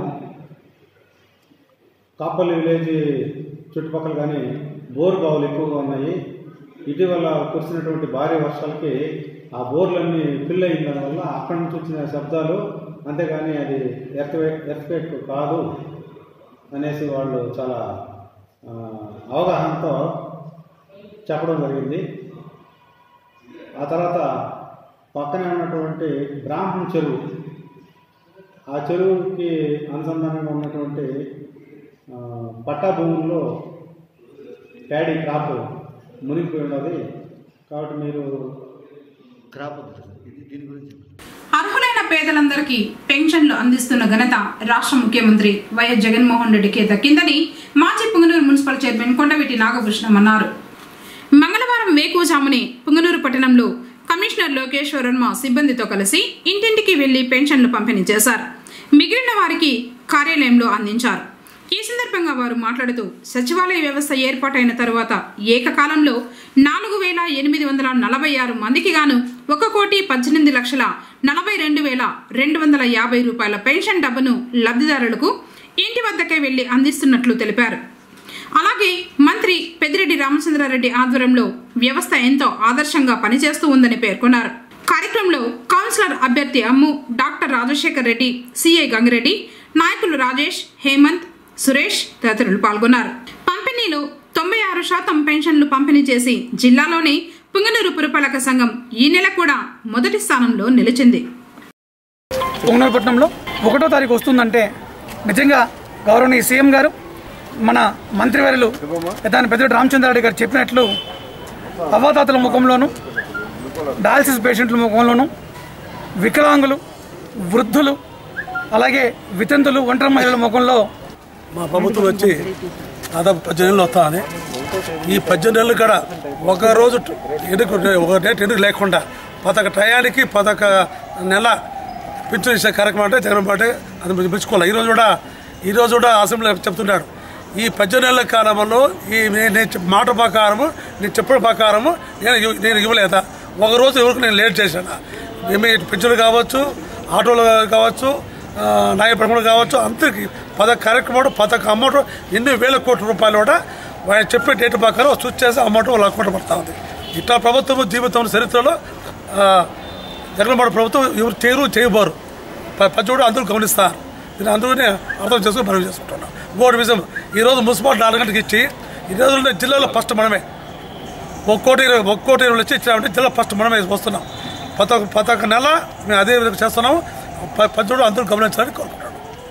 కాపల్లి విలేజ్ చుట్టుపక్కల కానీ బోర్ బావులు ఎక్కువగా ఉన్నాయి ఇటీవల కురిసినటువంటి భారీ వర్షాలకి ఆ బోర్లన్నీ ఫిల్ అయిన దానివల్ల అక్కడి నుంచి వచ్చిన శబ్దాలు అంతేగాని అది ఎర్త్వేక్ ఎర్త్వేక్ కాదు అనేసి వాళ్ళు చాలా ఆ, అవగాహనతో చెప్పడం జరిగింది ఆ తర్వాత పక్కనే ఉన్నటువంటి బ్రాహ్మణ చెరువు ఆ చెరువుకి అనుసంధానంగా ఉన్నటువంటి ఆ, పట్టా భూముల్లో ప్యాడీ క్రాప్ మునిగిపోయి ఉన్నది కాబట్టి మీరు క్రాప్ దీని గురించి అర్హులైన పేదలందరికీ పెన్షన్లు అందిస్తున్న ఘనత రాష్ట్ర ముఖ్యమంత్రి వైఎస్ జగన్మోహన్ రెడ్డికే దక్కిందని మాజీ పుంగనూరు మున్సిపల్ చైర్మన్ కొండవీటి నాగభూషణం అన్నారు మంగళవారం వేకువజామునే పుంగనూరు పట్టణంలో కమిషనర్ లోకేశ్వర్ వర్మ సిబ్బందితో కలిసి ఇంటింటికి వెళ్లి పెన్షన్లు పంపిణీ చేశారు మిగిలిన వారికి కార్యాలయంలో అందించారు ఈ సందర్భంగా వారు మాట్లాడుతూ సచివాలయ వ్యవస్థ ఏర్పాటైన తరువాత ఏకకాలంలో నాలుగు వేల ఎనిమిది వందల నలభై ఆరు మందికి గాను ఒక కోటి పద్దెనిమిది లక్షల నలభై రెండు వేల రెండు వందల యాభై రూపాయల పెన్షన్ డబ్బును లబ్ధిదారులకు ఇంటి వద్దకే వెళ్లి అందిస్తున్నట్లు తెలిపారు అలాగే మంత్రి పెద్దిరెడ్డి రామచంద్రారెడ్డి ఆధ్వర్యంలో వ్యవస్థ ఎంతో ఆదర్శంగా పనిచేస్తూ ఉందని పేర్కొన్నారు కార్యక్రమంలో కౌన్సిలర్ అభ్యర్థి అమ్ము డాక్టర్ రాజశేఖర్ రెడ్డి సిఐ గంగిరెడ్డి నాయకులు రాజేష్ హేమంత్ సురేష్ తదితరులు పాల్గొన్నారు పంపిణీలో తొంభై ఆరు శాతం పెన్షన్లు పంపిణీ చేసి జిల్లాలోని పుంగనూరు పురపాలక సంఘం ఈ నెల కూడా మొదటి స్థానంలో నిలిచింది పొంగనూరుపట్నంలో ఒకటో తారీఖు వస్తుందంటే నిజంగా గౌరవనీయ సీఎం గారు మన మంత్రివర్యులు దాని పెద్ద రామచంద్రారెడ్డి గారు చెప్పినట్లు అవ్వాతాతల ముఖంలోను డయాలసిస్ పేషెంట్ల ముఖంలోను వికలాంగులు వృద్ధులు అలాగే వితంతులు ఒంటరి మహిళల ముఖంలో మా ప్రభుత్వం వచ్చి దాదాపు పద్దెనిమిది నెలలు వస్తుంది ఈ పద్దెనిమిది నెలలు కూడా ఒక రోజు ఎన్నిక ఒక డేట్ ఎన్నిక లేకుండా పదొక టయానికి పదొక నెల పింఛన్ ఇచ్చే కార్యక్రమం అంటే జగన్ పార్టీ అది మెచ్చుకోవాలి ఈరోజు కూడా ఈరోజు కూడా అసెంబ్లీలో చెప్తున్నాడు ఈ పద్దెనిమిది నెలల కాలంలో ఈ నే- నేను చెప్ప- మాట ప్రకారము నేను చెప్పిన ప్రకారము నేను ఇవ్వ- నేను ఇవ్వలేదా ఒక రోజు ఎవరికి నేను లేట్ చేశాను ఏమి పింఛన్లు కావచ్చు ఆటోలు కావచ్చు ఆ, నాయ ప్రముఖులు కావచ్చు అందరికి పద కార్యక్రమం పదక అమౌంట్ ఎన్ని వేల కోట్ల రూపాయలు కూడా వాళ్ళు చెప్పే డేట్ ప్రకారం స్విచ్ చేసి అమౌంట్ వాళ్ళ అకౌంట్ పడతా ఉంది ఇట్లా ప్రభుత్వం జీవితం చరిత్రలో ఆ, జగన్మోహన్ ప్రభుత్వం ఎవరు చేయరు చేయబోరు పచ్చి కూడా అందరూ గమనిస్తారు దీన్ని అందరూనే అర్థం చేసుకుని మనం చేసుకుంటున్నాం ఇంకోటి విషయం ఈరోజు మున్సిపాలిటీ నాలుగు గంటలకు ఇచ్చి ఈ రోజుల్లో జిల్లాలో ఫస్ట్ మనమే ఒక కోటి ఇరవై ఒక కోటి ఇరవై లక్షలు ఇచ్చామంటే జిల్లా ఫస్ట్ మనమే వస్తున్నాం ప్రతి ఒక్క ప్రతి ఒక్క నెల మేము అదే విధంగా చేస్తున్నాము ప- పచ్చడి అందరూ గమనించాలని కోరుకుంటున్నాం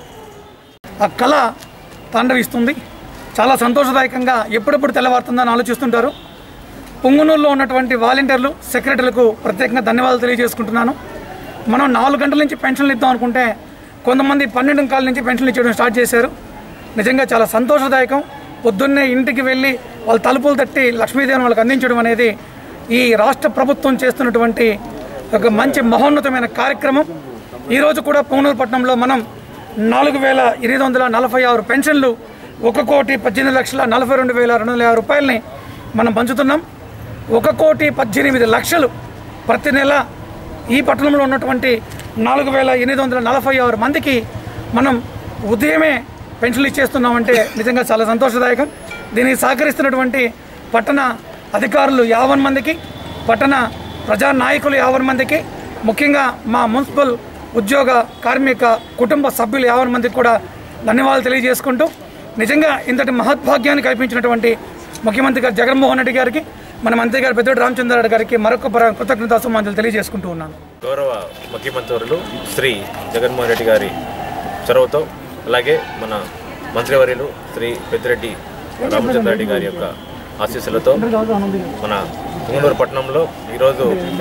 ఆ కళ తాండవిస్తుంది చాలా సంతోషదాయకంగా ఎప్పుడెప్పుడు తెల్లవారుతుందని ఆలోచిస్తుంటారు పొంగునూరులో ఉన్నటువంటి వాలంటీర్లు సెక్రటరీలకు ప్రత్యేకంగా ధన్యవాదాలు తెలియజేసుకుంటున్నాను మనం నాలుగు గంటల నుంచి పెన్షన్లు ఇద్దాం అనుకుంటే కొంతమంది పన్నెండు కాల నుంచి పెన్షన్లు ఇచ్చడం స్టార్ట్ చేశారు నిజంగా చాలా సంతోషదాయకం పొద్దున్నే ఇంటికి వెళ్ళి వాళ్ళ తలుపులు తట్టి లక్ష్మీదేవిని వాళ్ళకి అందించడం అనేది ఈ రాష్ట్ర ప్రభుత్వం చేస్తున్నటువంటి ఒక మంచి మహోన్నతమైన కార్యక్రమం ఈరోజు కూడా పొంగనూరు పట్టణంలో మనం నాలుగు వేల ఎనిమిది వందల నలభై ఆరు పెన్షన్లు ఒక కోటి పద్దెనిమిది లక్షల నలభై రెండు వేల రెండు వందల యాభై రూపాయలని మనం పంచుతున్నాం ఒక కోటి పద్దెనిమిది లక్షలు ప్రతి నెల ఈ పట్టణంలో ఉన్నటువంటి నాలుగు వేల ఎనిమిది వందల నలభై ఆరు మందికి మనం ఉదయమే పెన్షన్లు ఇచ్చేస్తున్నామంటే నిజంగా చాలా సంతోషదాయకం దీనికి సహకరిస్తున్నటువంటి పట్టణ అధికారులు యావన్ మందికి పట్టణ ప్రజా నాయకులు యావన్ మందికి ముఖ్యంగా మా మున్సిపల్ ఉద్యోగ కార్మిక కుటుంబ సభ్యులు యావన్ మందికి కూడా ధన్యవాదాలు తెలియజేసుకుంటూ నిజంగా ఇంతటి మహద్భాగ్యాన్ని కల్పించినటువంటి ముఖ్యమంత్రి గారు జగన్మోహన్ రెడ్డి గారికి మన మంత్రి గారు పెద్దోటి రామచంద్రారెడ్డి గారికి మరొక పర- కృతజ్ఞతాసుమాంజలు తెలియజేసుకుంటూ ఉన్నాను గౌరవ ముఖ్యమంత్రులు శ్రీ జగన్మోహన్ రెడ్డి గారి చొరవతో అలాగే మన మంత్రివర్యులు శ్రీ పెద్దిరెడ్డి రామచంద్రారెడ్డి గారి యొక్క ఆశీస్సులతో మన పుంగనూరు పట్టణంలో ఈరోజు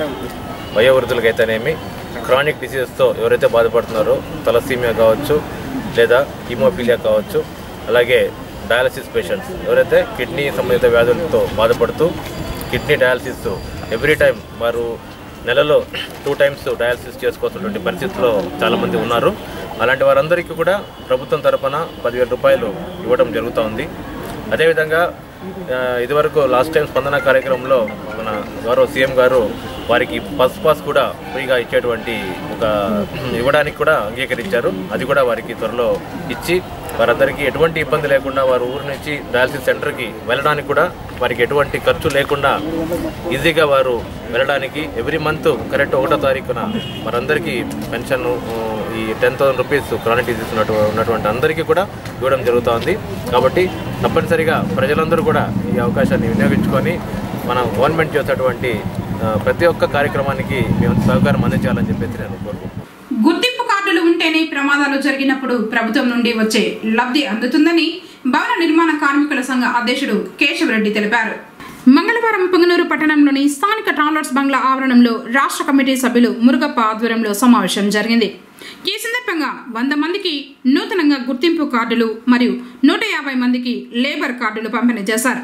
వయోవృద్ధులకైతేనేమి క్రానిక్ డిసీజెస్తో ఎవరైతే బాధపడుతున్నారో తలసీమియా కావచ్చు లేదా హీమోఫీలియా కావచ్చు అలాగే డయాలసిస్ పేషెంట్స్ ఎవరైతే కిడ్నీ సంబంధిత వ్యాధులతో బాధపడుతూ కిడ్నీ డయాలసిస్ ఎవ్రీ టైం వారు నెలలో టూ టైమ్స్ డయాలసిస్ చేసుకోవాల్సినటువంటి పరిస్థితిలో చాలామంది ఉన్నారు అలాంటి వారందరికీ కూడా ప్రభుత్వం తరపున పదివేల రూపాయలు ఇవ్వడం జరుగుతూ ఉంది అదేవిధంగా ఆ, ఇదివరకు లాస్ట్ టైం స్పందన కార్యక్రమంలో మన గౌరవ సీఎం గారు వారికి బస్ పాస్ కూడా ఫ్రీగా ఇచ్చేటువంటి ఒక ఇవ్వడానికి కూడా అంగీకరించారు అది కూడా వారికి త్వరలో ఇచ్చి వారందరికీ ఎటువంటి ఇబ్బంది లేకుండా వారు ఊరి నుంచి డయాలసిస్ సెంటర్కి వెళ్ళడానికి కూడా వారికి ఎటువంటి ఖర్చు లేకుండా ఈజీగా వారు వెళ్ళడానికి ఎవ్రీ మంత్ కరెక్ట్ ఒకటో తారీఖున వారందరికీ పెన్షన్ ఈ ten thousand rupees chronic disease ఉన్నటు ఉన్నటువంటి అందరికీ కూడా ఇవ్వడం జరుగుతోంది కాబట్టి తప్పనిసరిగా ప్రజలందరూ కూడా ఈ అవకాశాన్ని వినియోగించుకొని మన గవర్నమెంట్ చేసేటువంటి ఆ, ప్రతి ఒక్క కార్యక్రమానికి మేము సహకారం అందించాలని చెప్పేసి నేను కోరుకుంటున్నాను గుర్తింపు కార్డులు ఉంటేనే ప్రమాదాలు జరిగినప్పుడు ప్రభుత్వం నుండి వచ్చే లబ్ధి అందుతుందని భవన నిర్మాణ కార్మికుల సంఘ అధ్యక్షుడు కేశవరెడ్డి తెలిపారు మంగళవారం పుంగనూరు పట్టణంలోని స్థానిక ట్రావెలర్స్ బంగ్లా ఆవరణంలో రాష్ట్ర కమిటీ సభ్యులు మురుగప్ప ఆధ్వర్యంలో సమావేశం జరిగింది ఈ సందర్భంగా వంద మందికి నూతనంగా గుర్తింపు కార్డులు మరియు నూట యాభై మందికి లేబర్ కార్డులు పంపిణీ చేశారు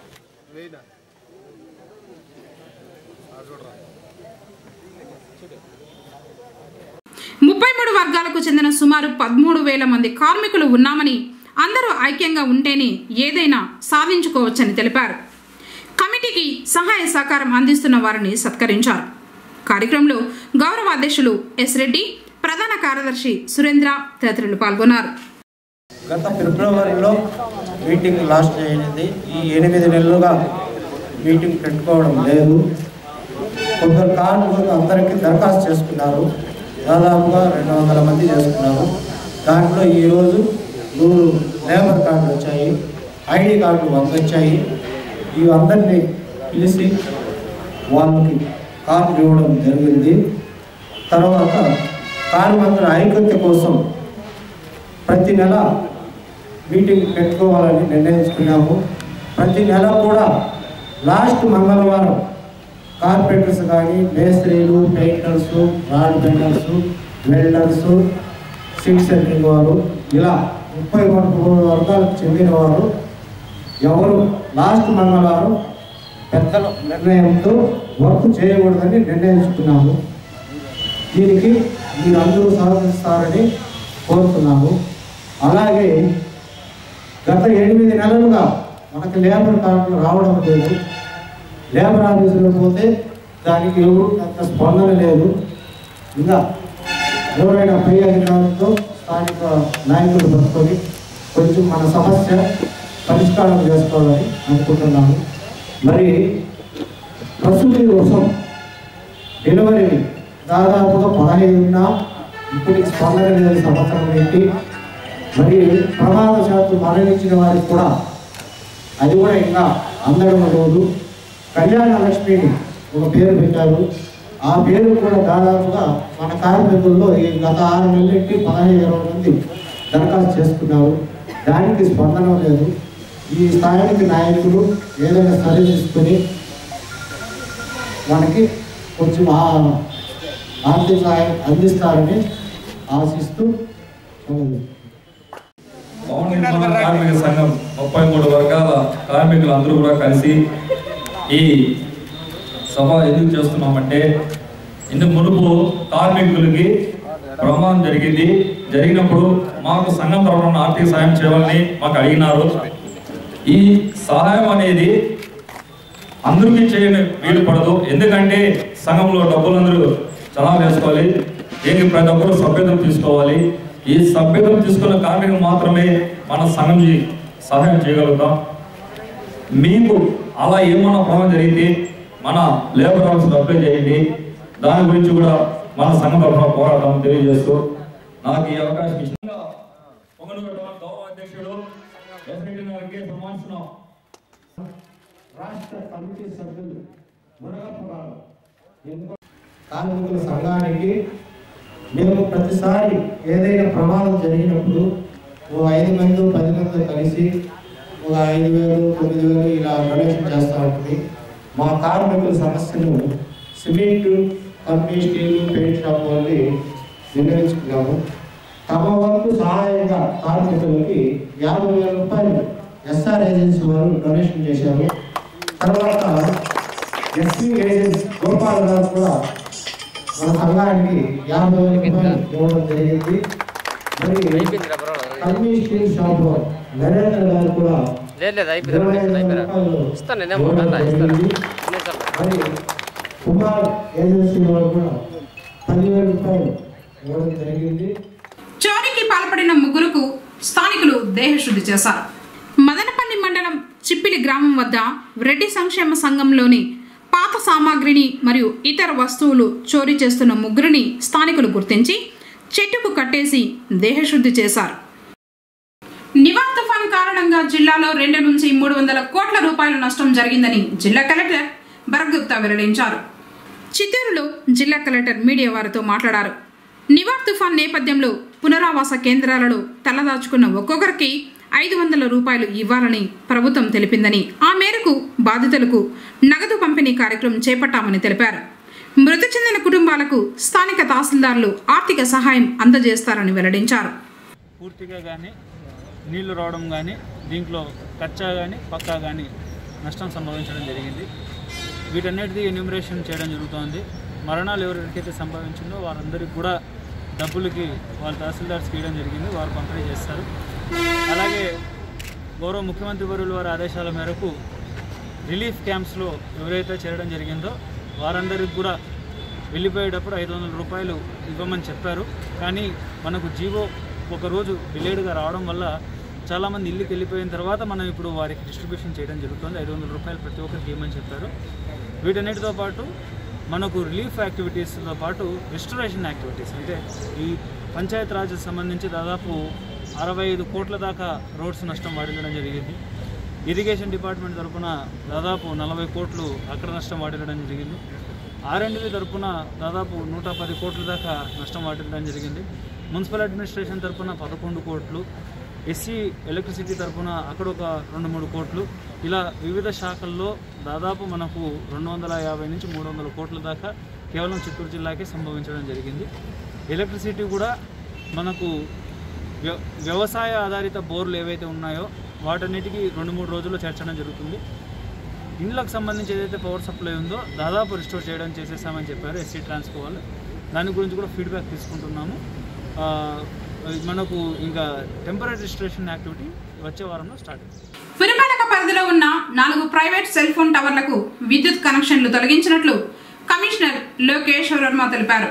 ముప్పై మూడు వర్గాలకు చెందిన సుమారు పదమూడు వేల మంది కార్మికులు ఉన్నామని అందరూ ఐక్యంగా ఉంటేనే ఏదైనా సాధించుకోవచ్చని తెలిపారు కమిటీకి సహాయ సహకారం అందిస్తున్న వారిని సత్కరించారు కార్యక్రమంలో గౌరవ అధ్యక్షులు ఎస్ రెడ్డి ప్రధాన కార్యదర్శి సురేంద్ర తదితరులు పాల్గొన్నారు గత ఫిబ్రవరిలో మీటింగ్ లాస్ట్ అయింది ఈ ఎనిమిది నెలలుగా మీటింగ్ పెట్టుకోవడం లేదు కొందరు కార్మికులు అందరికీ దరఖాస్తు చేసుకున్నారు దాదాపుగా రెండు వందల మంది చేసుకున్నారు దాంట్లో ఈరోజు నూరు లేబర్ కార్డులు వచ్చాయి ఐడి కార్డులు వంద వచ్చాయి ఇవి అందరినీ పిలిచి వాళ్ళకి కార్డు ఇవ్వడం జరిగింది తర్వాత కార్మికుల ఐక్యత కోసం ప్రతి నెల మీటింగ్ పెట్టుకోవాలని నిర్ణయించుకున్నాము ప్రతి నెల కూడా లాస్ట్ మంగళవారం కార్పెంటర్స్ కానీ మేస్త్రీలు painters rod benders welders six centring వారు ఇలా ముప్పై మూడు వర్గాలకు చెందిన వారు ఎవరు లాస్ట్ మంగళవారం పెద్దల నిర్ణయంతో వర్క్ చేయకూడదని నిర్ణయించుకున్నాము దీనికి మీరందరూ సహకరిస్తారని కోరుతున్నాము అలాగే గత ఎనిమిది నెలలుగా మనకి లేబర్ కార్డులు రావడం లేదు లేబర్ ఆఫీసులో పోతే దానికి ఎవరు అంత స్పందన లేదు ఇంకా ఎవరైనా పై అధికారులతో స్థానిక నాయకులు పట్టుకొని కొంచెం మన సమస్య పరిష్కారం చేసుకోవాలని అనుకుంటున్నాము మరి ప్రసూతి కోసం డెలివరీ దాదాపుగా పదహైదు ఉన్నా ఇప్పటికి స్పందన లేని సంవత్సరం ఏంటి మరి ప్రమాదశాత్తు మరణించిన వారికి కూడా అది కూడా ఇంకా అందడం లేదు కళ్యాణ లక్ష్మిని ఒక పేరు పెట్టారు ఆ పేరు కూడా దాదాపుగా మన కార్మికుల్లో ఈ గత ఆరు నెలలకి పదహైదు ఇరవై మంది దరఖాస్తు చేసుకున్నారు దానికి స్పందన లేదు ఈ స్థాయికి నాయకులు ఏదైనా సరి తీసుకుని మనకి కొంచెం ఆ- ఆర్థిక సహాయం అందిస్తారని ఆశిస్తూ సెలవు. భవన నిర్మాణ కార్మిక సంఘం ముప్పై మూడు వర్గాల కార్మికులు అందరూ కూడా కలిసి ఈ సభ ఎందుకు చేస్తున్నామంటే ఇందుకు మునుపు కార్మికులకి ప్రమాదం జరిగింది జరిగినప్పుడు మాకు సంఘం తరఫున ఆర్థిక సాయం చేయాలని మాకు అడిగినారు ఈ సహాయం అనేది అందరికీ చేయని వీలు పడదు ఎందుకంటే సంఘంలో డబ్బులందరూ చలా వేసుకోవాలి దీనికి ప్రతి ఒక్కరూ సభ్యత్వం తీసుకోవాలి ఈ సభ్యత్వం తీసుకున్న కార్మికులు మాత్రమే మన సంఘంకి సహాయం చేయగలుగుతాం మీకు అలా ఏమన్నా ప్రమాదం జరిగితే మన లేబర్ ఆఫీస్ అప్లై చేయండి దాని గురించి కూడా మన సంఘం తరఫున పోరాటం తెలియజేస్తూ నాకు ఈ అవకాశం ఇచ్చిన పొంగనూరు గౌరవ అధ్యక్షుడు ఎస్రెడ్డి గారికి సన్మానిస్తున్నాం రాష్ట్ర కమిటీ సభ్యులు మునగపురాలు ఎందుకు కార్మికుల సంఘానికి మేము ప్రతిసారి ఏదైనా ప్రమాదం జరిగినప్పుడు ఓ ఐదు మంది పది మంది కలిసి ఒక ఐదు వేలు తొమ్మిది వేలు ఇలా డొనేషన్ చేస్తూ ఉంటుంది మా కార్మికుల సమస్యను cement company steel paint shop వాళ్ళని నిర్ణయించుకున్నాము తమ వంతు సహాయంగా కార్మికులకి యాభై వేల రూపాయలు ఎస్ఆర్ ఏజెన్సీ వారు డొనేషన్ చేశారు తర్వాత ఎస్పీ ఏజెన్సీ గోపాల్ గారు కూడా మన సంఘానికి యాభై వేల రూపాయలు ఇవ్వడం జరిగింది మరి కంపెనీ స్టీల్ షాప్ నరేంద్ర గారు కూడా లేదు లేదు అయిపోయింది ఇరవై రెండు ఐదు నిమిషాలు వేల అయిపోయారు రూపాయలు ఇస్తాను నేనేమో ఇవ్వడం అన్నా ఇస్తాను జరిగింది. మరి కుమార్ ఏజెన్సీ వారు కూడా పదివేల రూపాయలు ఇవ్వడం జరిగింది చోరీకి పాల్పడిన ముగ్గురుకు స్థానికులు దేహశుద్ధి చేశారు మదనపల్లి మండలం చిప్పిలి గ్రామం వద్ద రెడ్డి సంక్షేమ సంఘంలోని పాత సామాగ్రిని మరియు ఇతర వస్తువులు చోరీ చేస్తున్న ముగ్గురిని స్థానికులు గుర్తించి చెట్టుకు కట్టేసి దేహశుద్ధి చేశారు నివా తుఫాన్ కారణంగా జిల్లాలో రెండు నుంచి మూడు వందల కోట్ల రూపాయల నష్టం జరిగిందని జిల్లా కలెక్టర్ భరగుప్తా వెల్లడించారు చిత్తూరులో జిల్లా కలెక్టర్ మీడియా వారితో మాట్లాడారు నివార్ తుఫాన్ నేపథ్యంలో పునరావాస కేంద్రాలలో తలదాచుకున్న ఒక్కొక్కరికి ఐదు వందల రూపాయలు ఇవ్వాలని ప్రభుత్వం తెలిపిందని ఆ మేరకు బాధితులకు నగదు పంపిణీ కార్యక్రమం చేపట్టామని తెలిపారు మృతి చెందిన కుటుంబాలకు స్థానిక తహసీల్దార్లు ఆర్థిక సహాయం అందజేస్తారని వెల్లడించారు పూర్తిగా కానీ నీళ్లు రావడం కానీ దీంట్లో కచ్చా కానీ పక్కా కానీ నష్టం సంభవించడం జరిగింది వీటన్నిటిది ఎన్యూమరేషన్ చేయడం జరుగుతోంది మరణాలు ఎవరికైతే సంభవించిందో వారందరికీ కూడా డబ్బులకి వాళ్ళ తహసీల్దార్స్కి ఇవ్వడం జరిగింది వారు పంపిణీ చేస్తారు అలాగే గౌరవ ముఖ్యమంత్రి వర్యుల వారి ఆదేశాల మేరకు రిలీఫ్ క్యాంప్స్లో ఎవరైతే చేరడం జరిగిందో వారందరికి కూడా వెళ్ళిపోయేటప్పుడు ఐదు వందల రూపాయలు ఇవ్వమని చెప్పారు కానీ మనకు జీవో ఒకరోజు డిలేడ్గా రావడం వల్ల చాలామంది ఇల్లుకి వెళ్ళిపోయిన తర్వాత మనం ఇప్పుడు వారికి డిస్ట్రిబ్యూషన్ చేయడం జరుగుతుంది ఐదు వందల రూపాయలు ప్రతి ఒక్కరికి ఇవ్వమని చెప్పారు వీటన్నిటితో పాటు మనకు రిలీఫ్ యాక్టివిటీస్తో పాటు రిస్టరేషన్ యాక్టివిటీస్ అంటే ఈ పంచాయత్ రాజ్ సంబంధించి దాదాపు అరవై ఐదు కోట్ల దాకా రోడ్స్ నష్టం వాడిల్లడం జరిగింది ఇరిగేషన్ డిపార్ట్మెంట్ తరపున దాదాపు నలభై కోట్లు అక్కడ నష్టం వాడిల్లడం జరిగింది ఆర్ఎండ్బి తరపున దాదాపు నూట పది కోట్ల దాకా నష్టం వాటిల్లడం జరిగింది మున్సిపల్ అడ్మినిస్ట్రేషన్ తరపున పదకొండు కోట్లు ఎస్సీ ఎలక్ట్రిసిటీ తరపున అక్కడ ఒక రెండు మూడు కోట్లు ఇలా వివిధ శాఖల్లో దాదాపు మనకు రెండు వందల యాభై నుంచి మూడు వందల కోట్ల దాకా కేవలం చిత్తూరు జిల్లాకే సంభవించడం జరిగింది ఎలక్ట్రిసిటీ కూడా మనకు వ్య- వ్యవసాయ ఆధారిత బోర్లు ఏవైతే ఉన్నాయో వాటన్నిటికీ రెండు మూడు రోజుల్లో చేర్చడం జరుగుతుంది ఇండ్లకు సంబంధించి ఏదైతే పవర్ సప్లై ఉందో దాదాపు రిస్టోర్ చేయడం చేసేసామని చెప్పారు ఎస్సీ ట్రాన్స్కో వాళ్ళు దాని గురించి కూడా ఫీడ్బ్యాక్ తీసుకుంటున్నాము ఆ, మనకు ఇంకా టెంపరీ రిజిస్ట్రేషన్ యాక్టివిటీ వచ్చే వారంలో స్టార్ట్ అవుతుంది పురపాలక పరిధిలో ఉన్న నాలుగు ప్రైవేట్ సెల్ ఫోన్ టవర్లకు విద్యుత్ కనెక్షన్లు తొలగించినట్లు కమిషనర్ లోకేష్ వర్మ తెలిపారు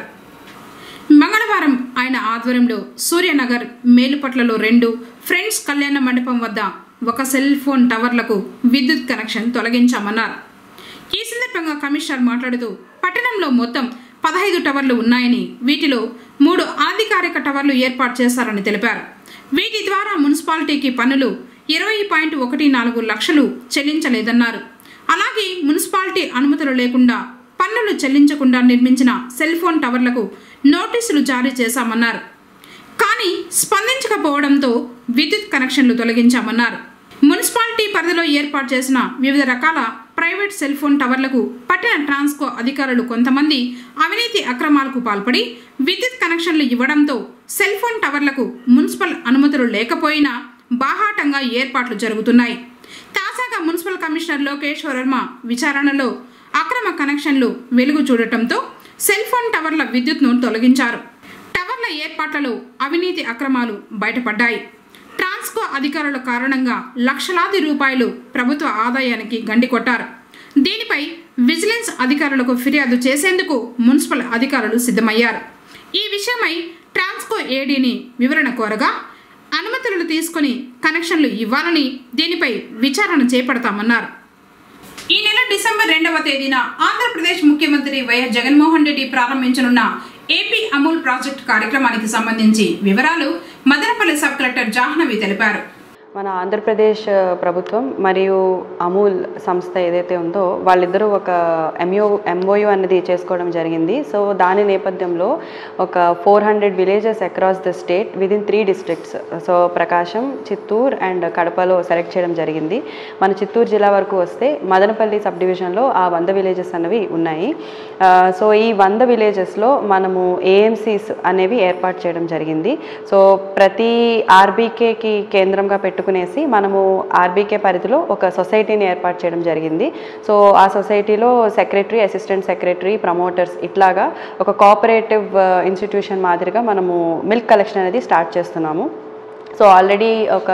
మంగళవారం ఆయన ఆధ్వర్యంలో సూర్యనగర్ మేలుపట్లలో రెండు ఫ్రెండ్స్ కళ్యాణ మండపం వద్ద ఒక సెల్ ఫోన్ టవర్లకు విద్యుత్ కనెక్షన్ తొలగించామన్నారు ఈ సందర్భంగా కమిషనర్ మాట్లాడుతూ పట్టణంలో మొత్తం పదహైదు టవర్లు ఉన్నాయని వీటిలో మూడు అనధికారిక టవర్లు ఏర్పాటు చేశారని తెలిపారు వీటి ద్వారా మున్సిపాలిటీకి పన్నులు ఇరవై పాయింట్ ఒకటి నాలుగు లక్షలు చెల్లించలేదన్నారు అలాగే మున్సిపాలిటీ అనుమతులు లేకుండా పన్నులు చెల్లించకుండా నిర్మించిన సెల్ ఫోన్ టవర్లకు నోటీసులు జారీ చేశామన్నారు కానీ స్పందించకపోవడంతో విద్యుత్ కనెక్షన్లు తొలగించామన్నారు మున్సిపాలిటీ పరిధిలో ఏర్పాటు చేసిన వివిధ రకాల ప్రైవేట్ సెల్ ఫోన్ టవర్లకు పట్టణ ట్రాన్స్కో అధికారులు కొంతమంది అవినీతి అక్రమాలకు పాల్పడి విద్యుత్ కనెక్షన్లు ఇవ్వడంతో సెల్ ఫోన్ టవర్లకు మున్సిపల్ అనుమతులు లేకపోయినా బాహాటంగా ఏర్పాట్లు జరుగుతున్నాయి తాజాగా మున్సిపల్ కమిషనర్ లోకేష్ వర్మ విచారణలో అక్రమ కనెక్షన్లు వెలుగు చూడటంతో సెల్ ఫోన్ టవర్ల విద్యుత్ను తొలగించారు టవర్ల ఏర్పాట్లలో అవినీతి అక్రమాలు బయటపడ్డాయి ట్రాన్స్కో అధికారుల కారణంగా లక్షలాది రూపాయలు ప్రభుత్వ ఆదాయానికి గండి కొట్టారు దీనిపై విజిలెన్స్ అధికారులకు ఫిర్యాదు చేసేందుకు మున్సిపల్ అధికారులు సిద్ధమయ్యారు ఈ విషయమై ట్రాన్స్కో ఏడీని వివరణ కోరగా అనుమతులను తీసుకుని కనెక్షన్లు ఇవ్వాలని దీనిపై విచారణ చేపడతామన్నారు ఈ నెల డిసెంబర్ రెండవ తేదీన ఆంధ్రప్రదేశ్ ముఖ్యమంత్రి వైఎస్ జగన్మోహన్ రెడ్డి ప్రారంభించనున్న ఏపీ అమూల్ ప్రాజెక్ట్ కార్యక్రమానికి సంబంధించి వివరాలు మదనపల్లి సబ్ కలెక్టర్ జాహ్నవి తెలిపారు మన ఆంధ్రప్రదేశ్ ప్రభుత్వం మరియు అమూల్ సంస్థ ఏదైతే ఉందో వాళ్ళిద్దరూ ఒక ఎంఓ ఎంఓయు అనేది చేసుకోవడం జరిగింది సో దాని నేపథ్యంలో ఒక four hundred villages across the state within three districts so Prakasam Chittoor and కడపలో సెలెక్ట్ చేయడం జరిగింది మన చిత్తూరు జిల్లా వరకు వస్తే మదనపల్లి సబ్ డివిజన్లో ఆ వంద విలేజెస్ అనేవి ఉన్నాయి ఆ, సో ఈ వంద విలేజెస్లో మనము ఏఎంసీస్ అనేవి ఏర్పాటు చేయడం జరిగింది సో ప్రతి ఆర్బీకేకి కేంద్రంగా పెట్టుకునేసి మనము ఆర్బీకే పరిధిలో ఒక సొసైటీని ఏర్పాటు చేయడం జరిగింది సో ఆ సొసైటీలో సెక్రటరీ అసిస్టెంట్ సెక్రటరీ ప్రమోటర్స్ ఇట్లాగా ఒక కోఆపరేటివ్ ఇన్స్టిట్యూషన్ మాదిరిగా మనము మిల్క్ కలెక్షన్ అనేది స్టార్ట్ చేస్తున్నాము సో ఆల్రెడీ ఒక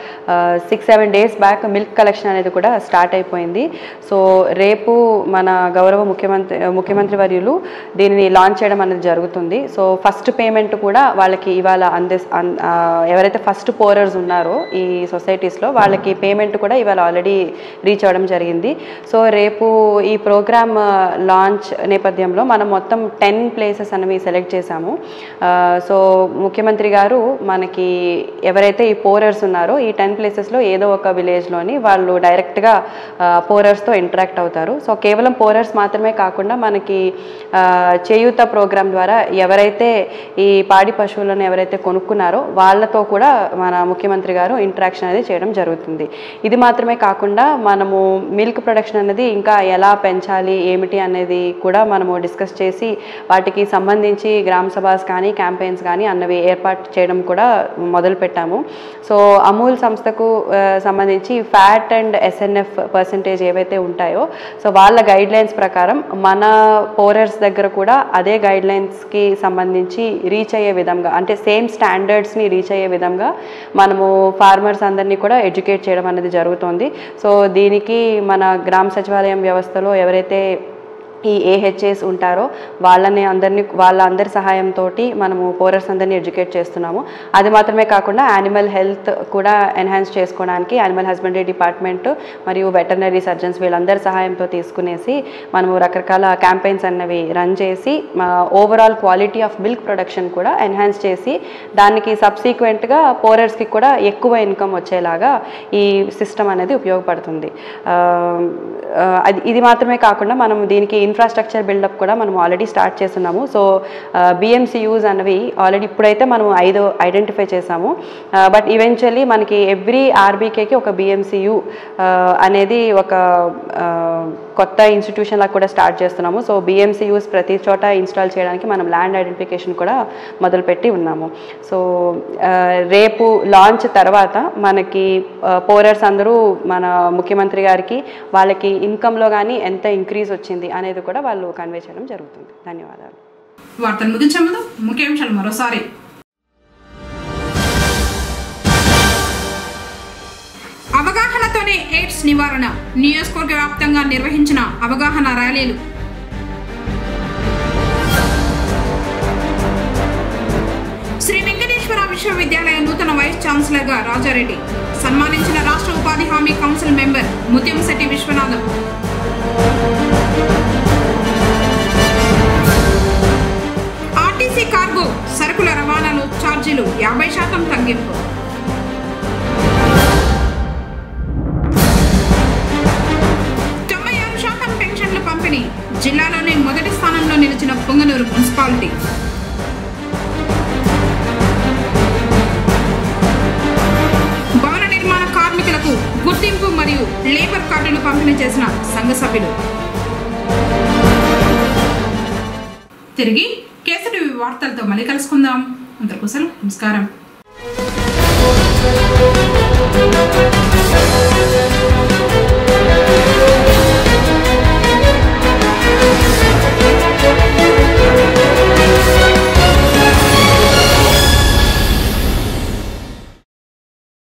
six seven days back milk collection అనేది కూడా స్టార్ట్ అయిపోయింది సో రేపు మన గౌరవ ముఖ్యమంత్రి ముఖ్యమంత్రి వర్యులు దీనిని లాంచ్ చేయడం అనేది జరుగుతుంది సో ఫస్ట్ పేమెంట్ కూడా వాళ్ళకి ఇవాళ అందే అన్- ఆ, ఎవరైతే ఫస్ట్ పోరర్స్ ఉన్నారో ఈ సొసైటీస్లో వాళ్ళకి పేమెంట్ కూడా ఇవాళ ఆల్రెడీ రీచ్ అవ్వడం జరిగింది సో రేపు ఈ ప్రోగ్రామ్ లాంచ్ నేపథ్యంలో మనం మొత్తం టెన్ ప్లేసెస్ అనేవి సెలెక్ట్ చేశాము ఆ, సో ముఖ్యమంత్రి గారు మనకి ఎవరైతే ఈ పోరర్స్ ఉన్నారో ఈ టెన్ ప్లేసెస్లో ఏదో ఒక విలేజ్లోని వాళ్ళు డైరెక్ట్గా పోరర్స్తో ఇంటరాక్ట్ అవుతారు సో కేవలం పోరర్స్ మాత్రమే కాకుండా మనకి ఆ, చేయూత ప్రోగ్రామ్ ద్వారా ఎవరైతే ఈ పాడి పశువులను ఎవరైతే కొనుక్కున్నారో వాళ్ళతో కూడా మన ముఖ్యమంత్రి గారు ఇంటరాక్షన్ అనేది చేయడం జరుగుతుంది ఇది మాత్రమే కాకుండా మనము మిల్క్ ప్రొడక్షన్ అనేది ఇంకా ఎలా పెంచాలి ఏమిటి అనేది కూడా మనము డిస్కస్ చేసి వాటికి సంబంధించి గ్రామ సభాస్ కానీ క్యాంపెయిన్స్ కానీ అన్నవి ఏర్పాటు చేయడం కూడా మొదలు పెట్టాము సో అమూల్ సంస్థకు ఆ, సంబంధించి ఫ్యాట్ అండ్ ఎస్ఎన్ఎఫ్ పర్సంటేజ్ ఏవైతే ఉంటాయో సో వాళ్ళ గైడ్ లైన్స్ ప్రకారం మన పోరర్స్ దగ్గర కూడా అదే గైడ్ లైన్స్కి సంబంధించి రీచ్ అయ్యే విధంగా అంటే సేమ్ స్టాండర్డ్స్ని రీచ్ అయ్యే విధంగా మనము ఫార్మర్స్ అందరినీ కూడా ఎడ్యుకేట్ చేయడం అనేది జరుగుతోంది సో దీనికి మన గ్రామ సచివాలయం వ్యవస్థలో ఎవరైతే ఈ ఏహెచ్ఏస్ ఉంటారో వాళ్ళని అందరినీ వాళ్ళందరి సహాయంతో మనము పోరర్స్ అందరినీ ఎడ్యుకేట్ చేస్తున్నాము అది మాత్రమే కాకుండా యానిమల్ హెల్త్ కూడా ఎన్హాన్స్ చేసుకోవడానికి యానిమల్ హస్బెండరీ డిపార్ట్మెంట్ మరియు వెటర్నరీ సర్జన్స్ వీళ్ళందరి సహాయంతో తీసుకునేసి మనము రకరకాల క్యాంపెయిన్స్ అన్నవి రన్ చేసి overall quality of milk production కూడా ఎన్హాన్స్ చేసి దానికి సబ్సీక్వెంట్గా పోరర్స్కి కూడా ఎక్కువ ఇన్కమ్ వచ్చేలాగా ఈ సిస్టమ్ అనేది ఉపయోగపడుతుంది ఆ, ఆ, అది ఇది మాత్రమే కాకుండా మనం దీనికి ఇన్ఫ్రాస్ట్రక్చర్ బిల్డప్ కూడా మనం ఆల్రెడీ స్టార్ట్ చేస్తున్నాము సో బిఎంసియూస్ అన్నవి ఆల్రెడీ ఇప్పుడైతే మనం ఐదు ఐడెంటిఫై చేసాము బట్ ఈవెన్చువల్లీ మనకి ఎవ్రీ ఆర్బీకేకి ఒక బిఎంసియు అనేది ఒక ఆ, కొత్త ఇన్స్టిట్యూషన్ లాగా కూడా స్టార్ట్ చేస్తున్నాము సో బిఎంసియూస్ ప్రతి చోట ఇన్స్టాల్ చేయడానికి మనం ల్యాండ్ ఐడెంటిఫికేషన్ కూడా మొదలుపెట్టి ఉన్నాము సో ఆ, రేపు లాంచ్ తర్వాత మనకి పోరర్స్ అందరూ మన ముఖ్యమంత్రి గారికి వాళ్ళకి ఇన్కంలో కానీ ఎంత ఇంక్రీజ్ వచ్చింది అనేది కూడా వాళ్ళు కన్వే చేయడం జరుగుతుంది ధన్యవాదాలు వార్తలు ముగించే ముందు ముఖ్యాంశాలు మరోసారి అవగాహనతోనే ఎయిడ్స్ నివారణ నియోజకవర్గ వ్యాప్తంగా నిర్వహించిన అవగాహన ర్యాలీలు శ్రీ వెంకటేశ్వర విశ్వవిద్యాలయ నూతన వైస్ ఛాన్సలర్ గా రాజారెడ్డి సన్మానించిన రాష్ట్ర ఉపాధి హామీ council member Muthyamsetti Viswanatham RTC cargo సరుకుల రవాణాలో ఛార్జీలు యాభై శాతం తగ్గింపు తొంభై ఆరు శాతం పెన్షన్ల పంపిణీ జిల్లాలోనే మొదటి స్థానంలో నిలిచిన పొంగనూరు మున్సిపాలిటీ భవన నిర్మాణ కార్మికులకు గుర్తింపు మరియు లేబర్ కార్డులు పంపిణీ చేసిన సంఘ సభ్యులు తిరిగి కేసరి వార్తలతో మళ్ళీ కలుసుకుందాం అందరికీ సెలవు. నమస్కారం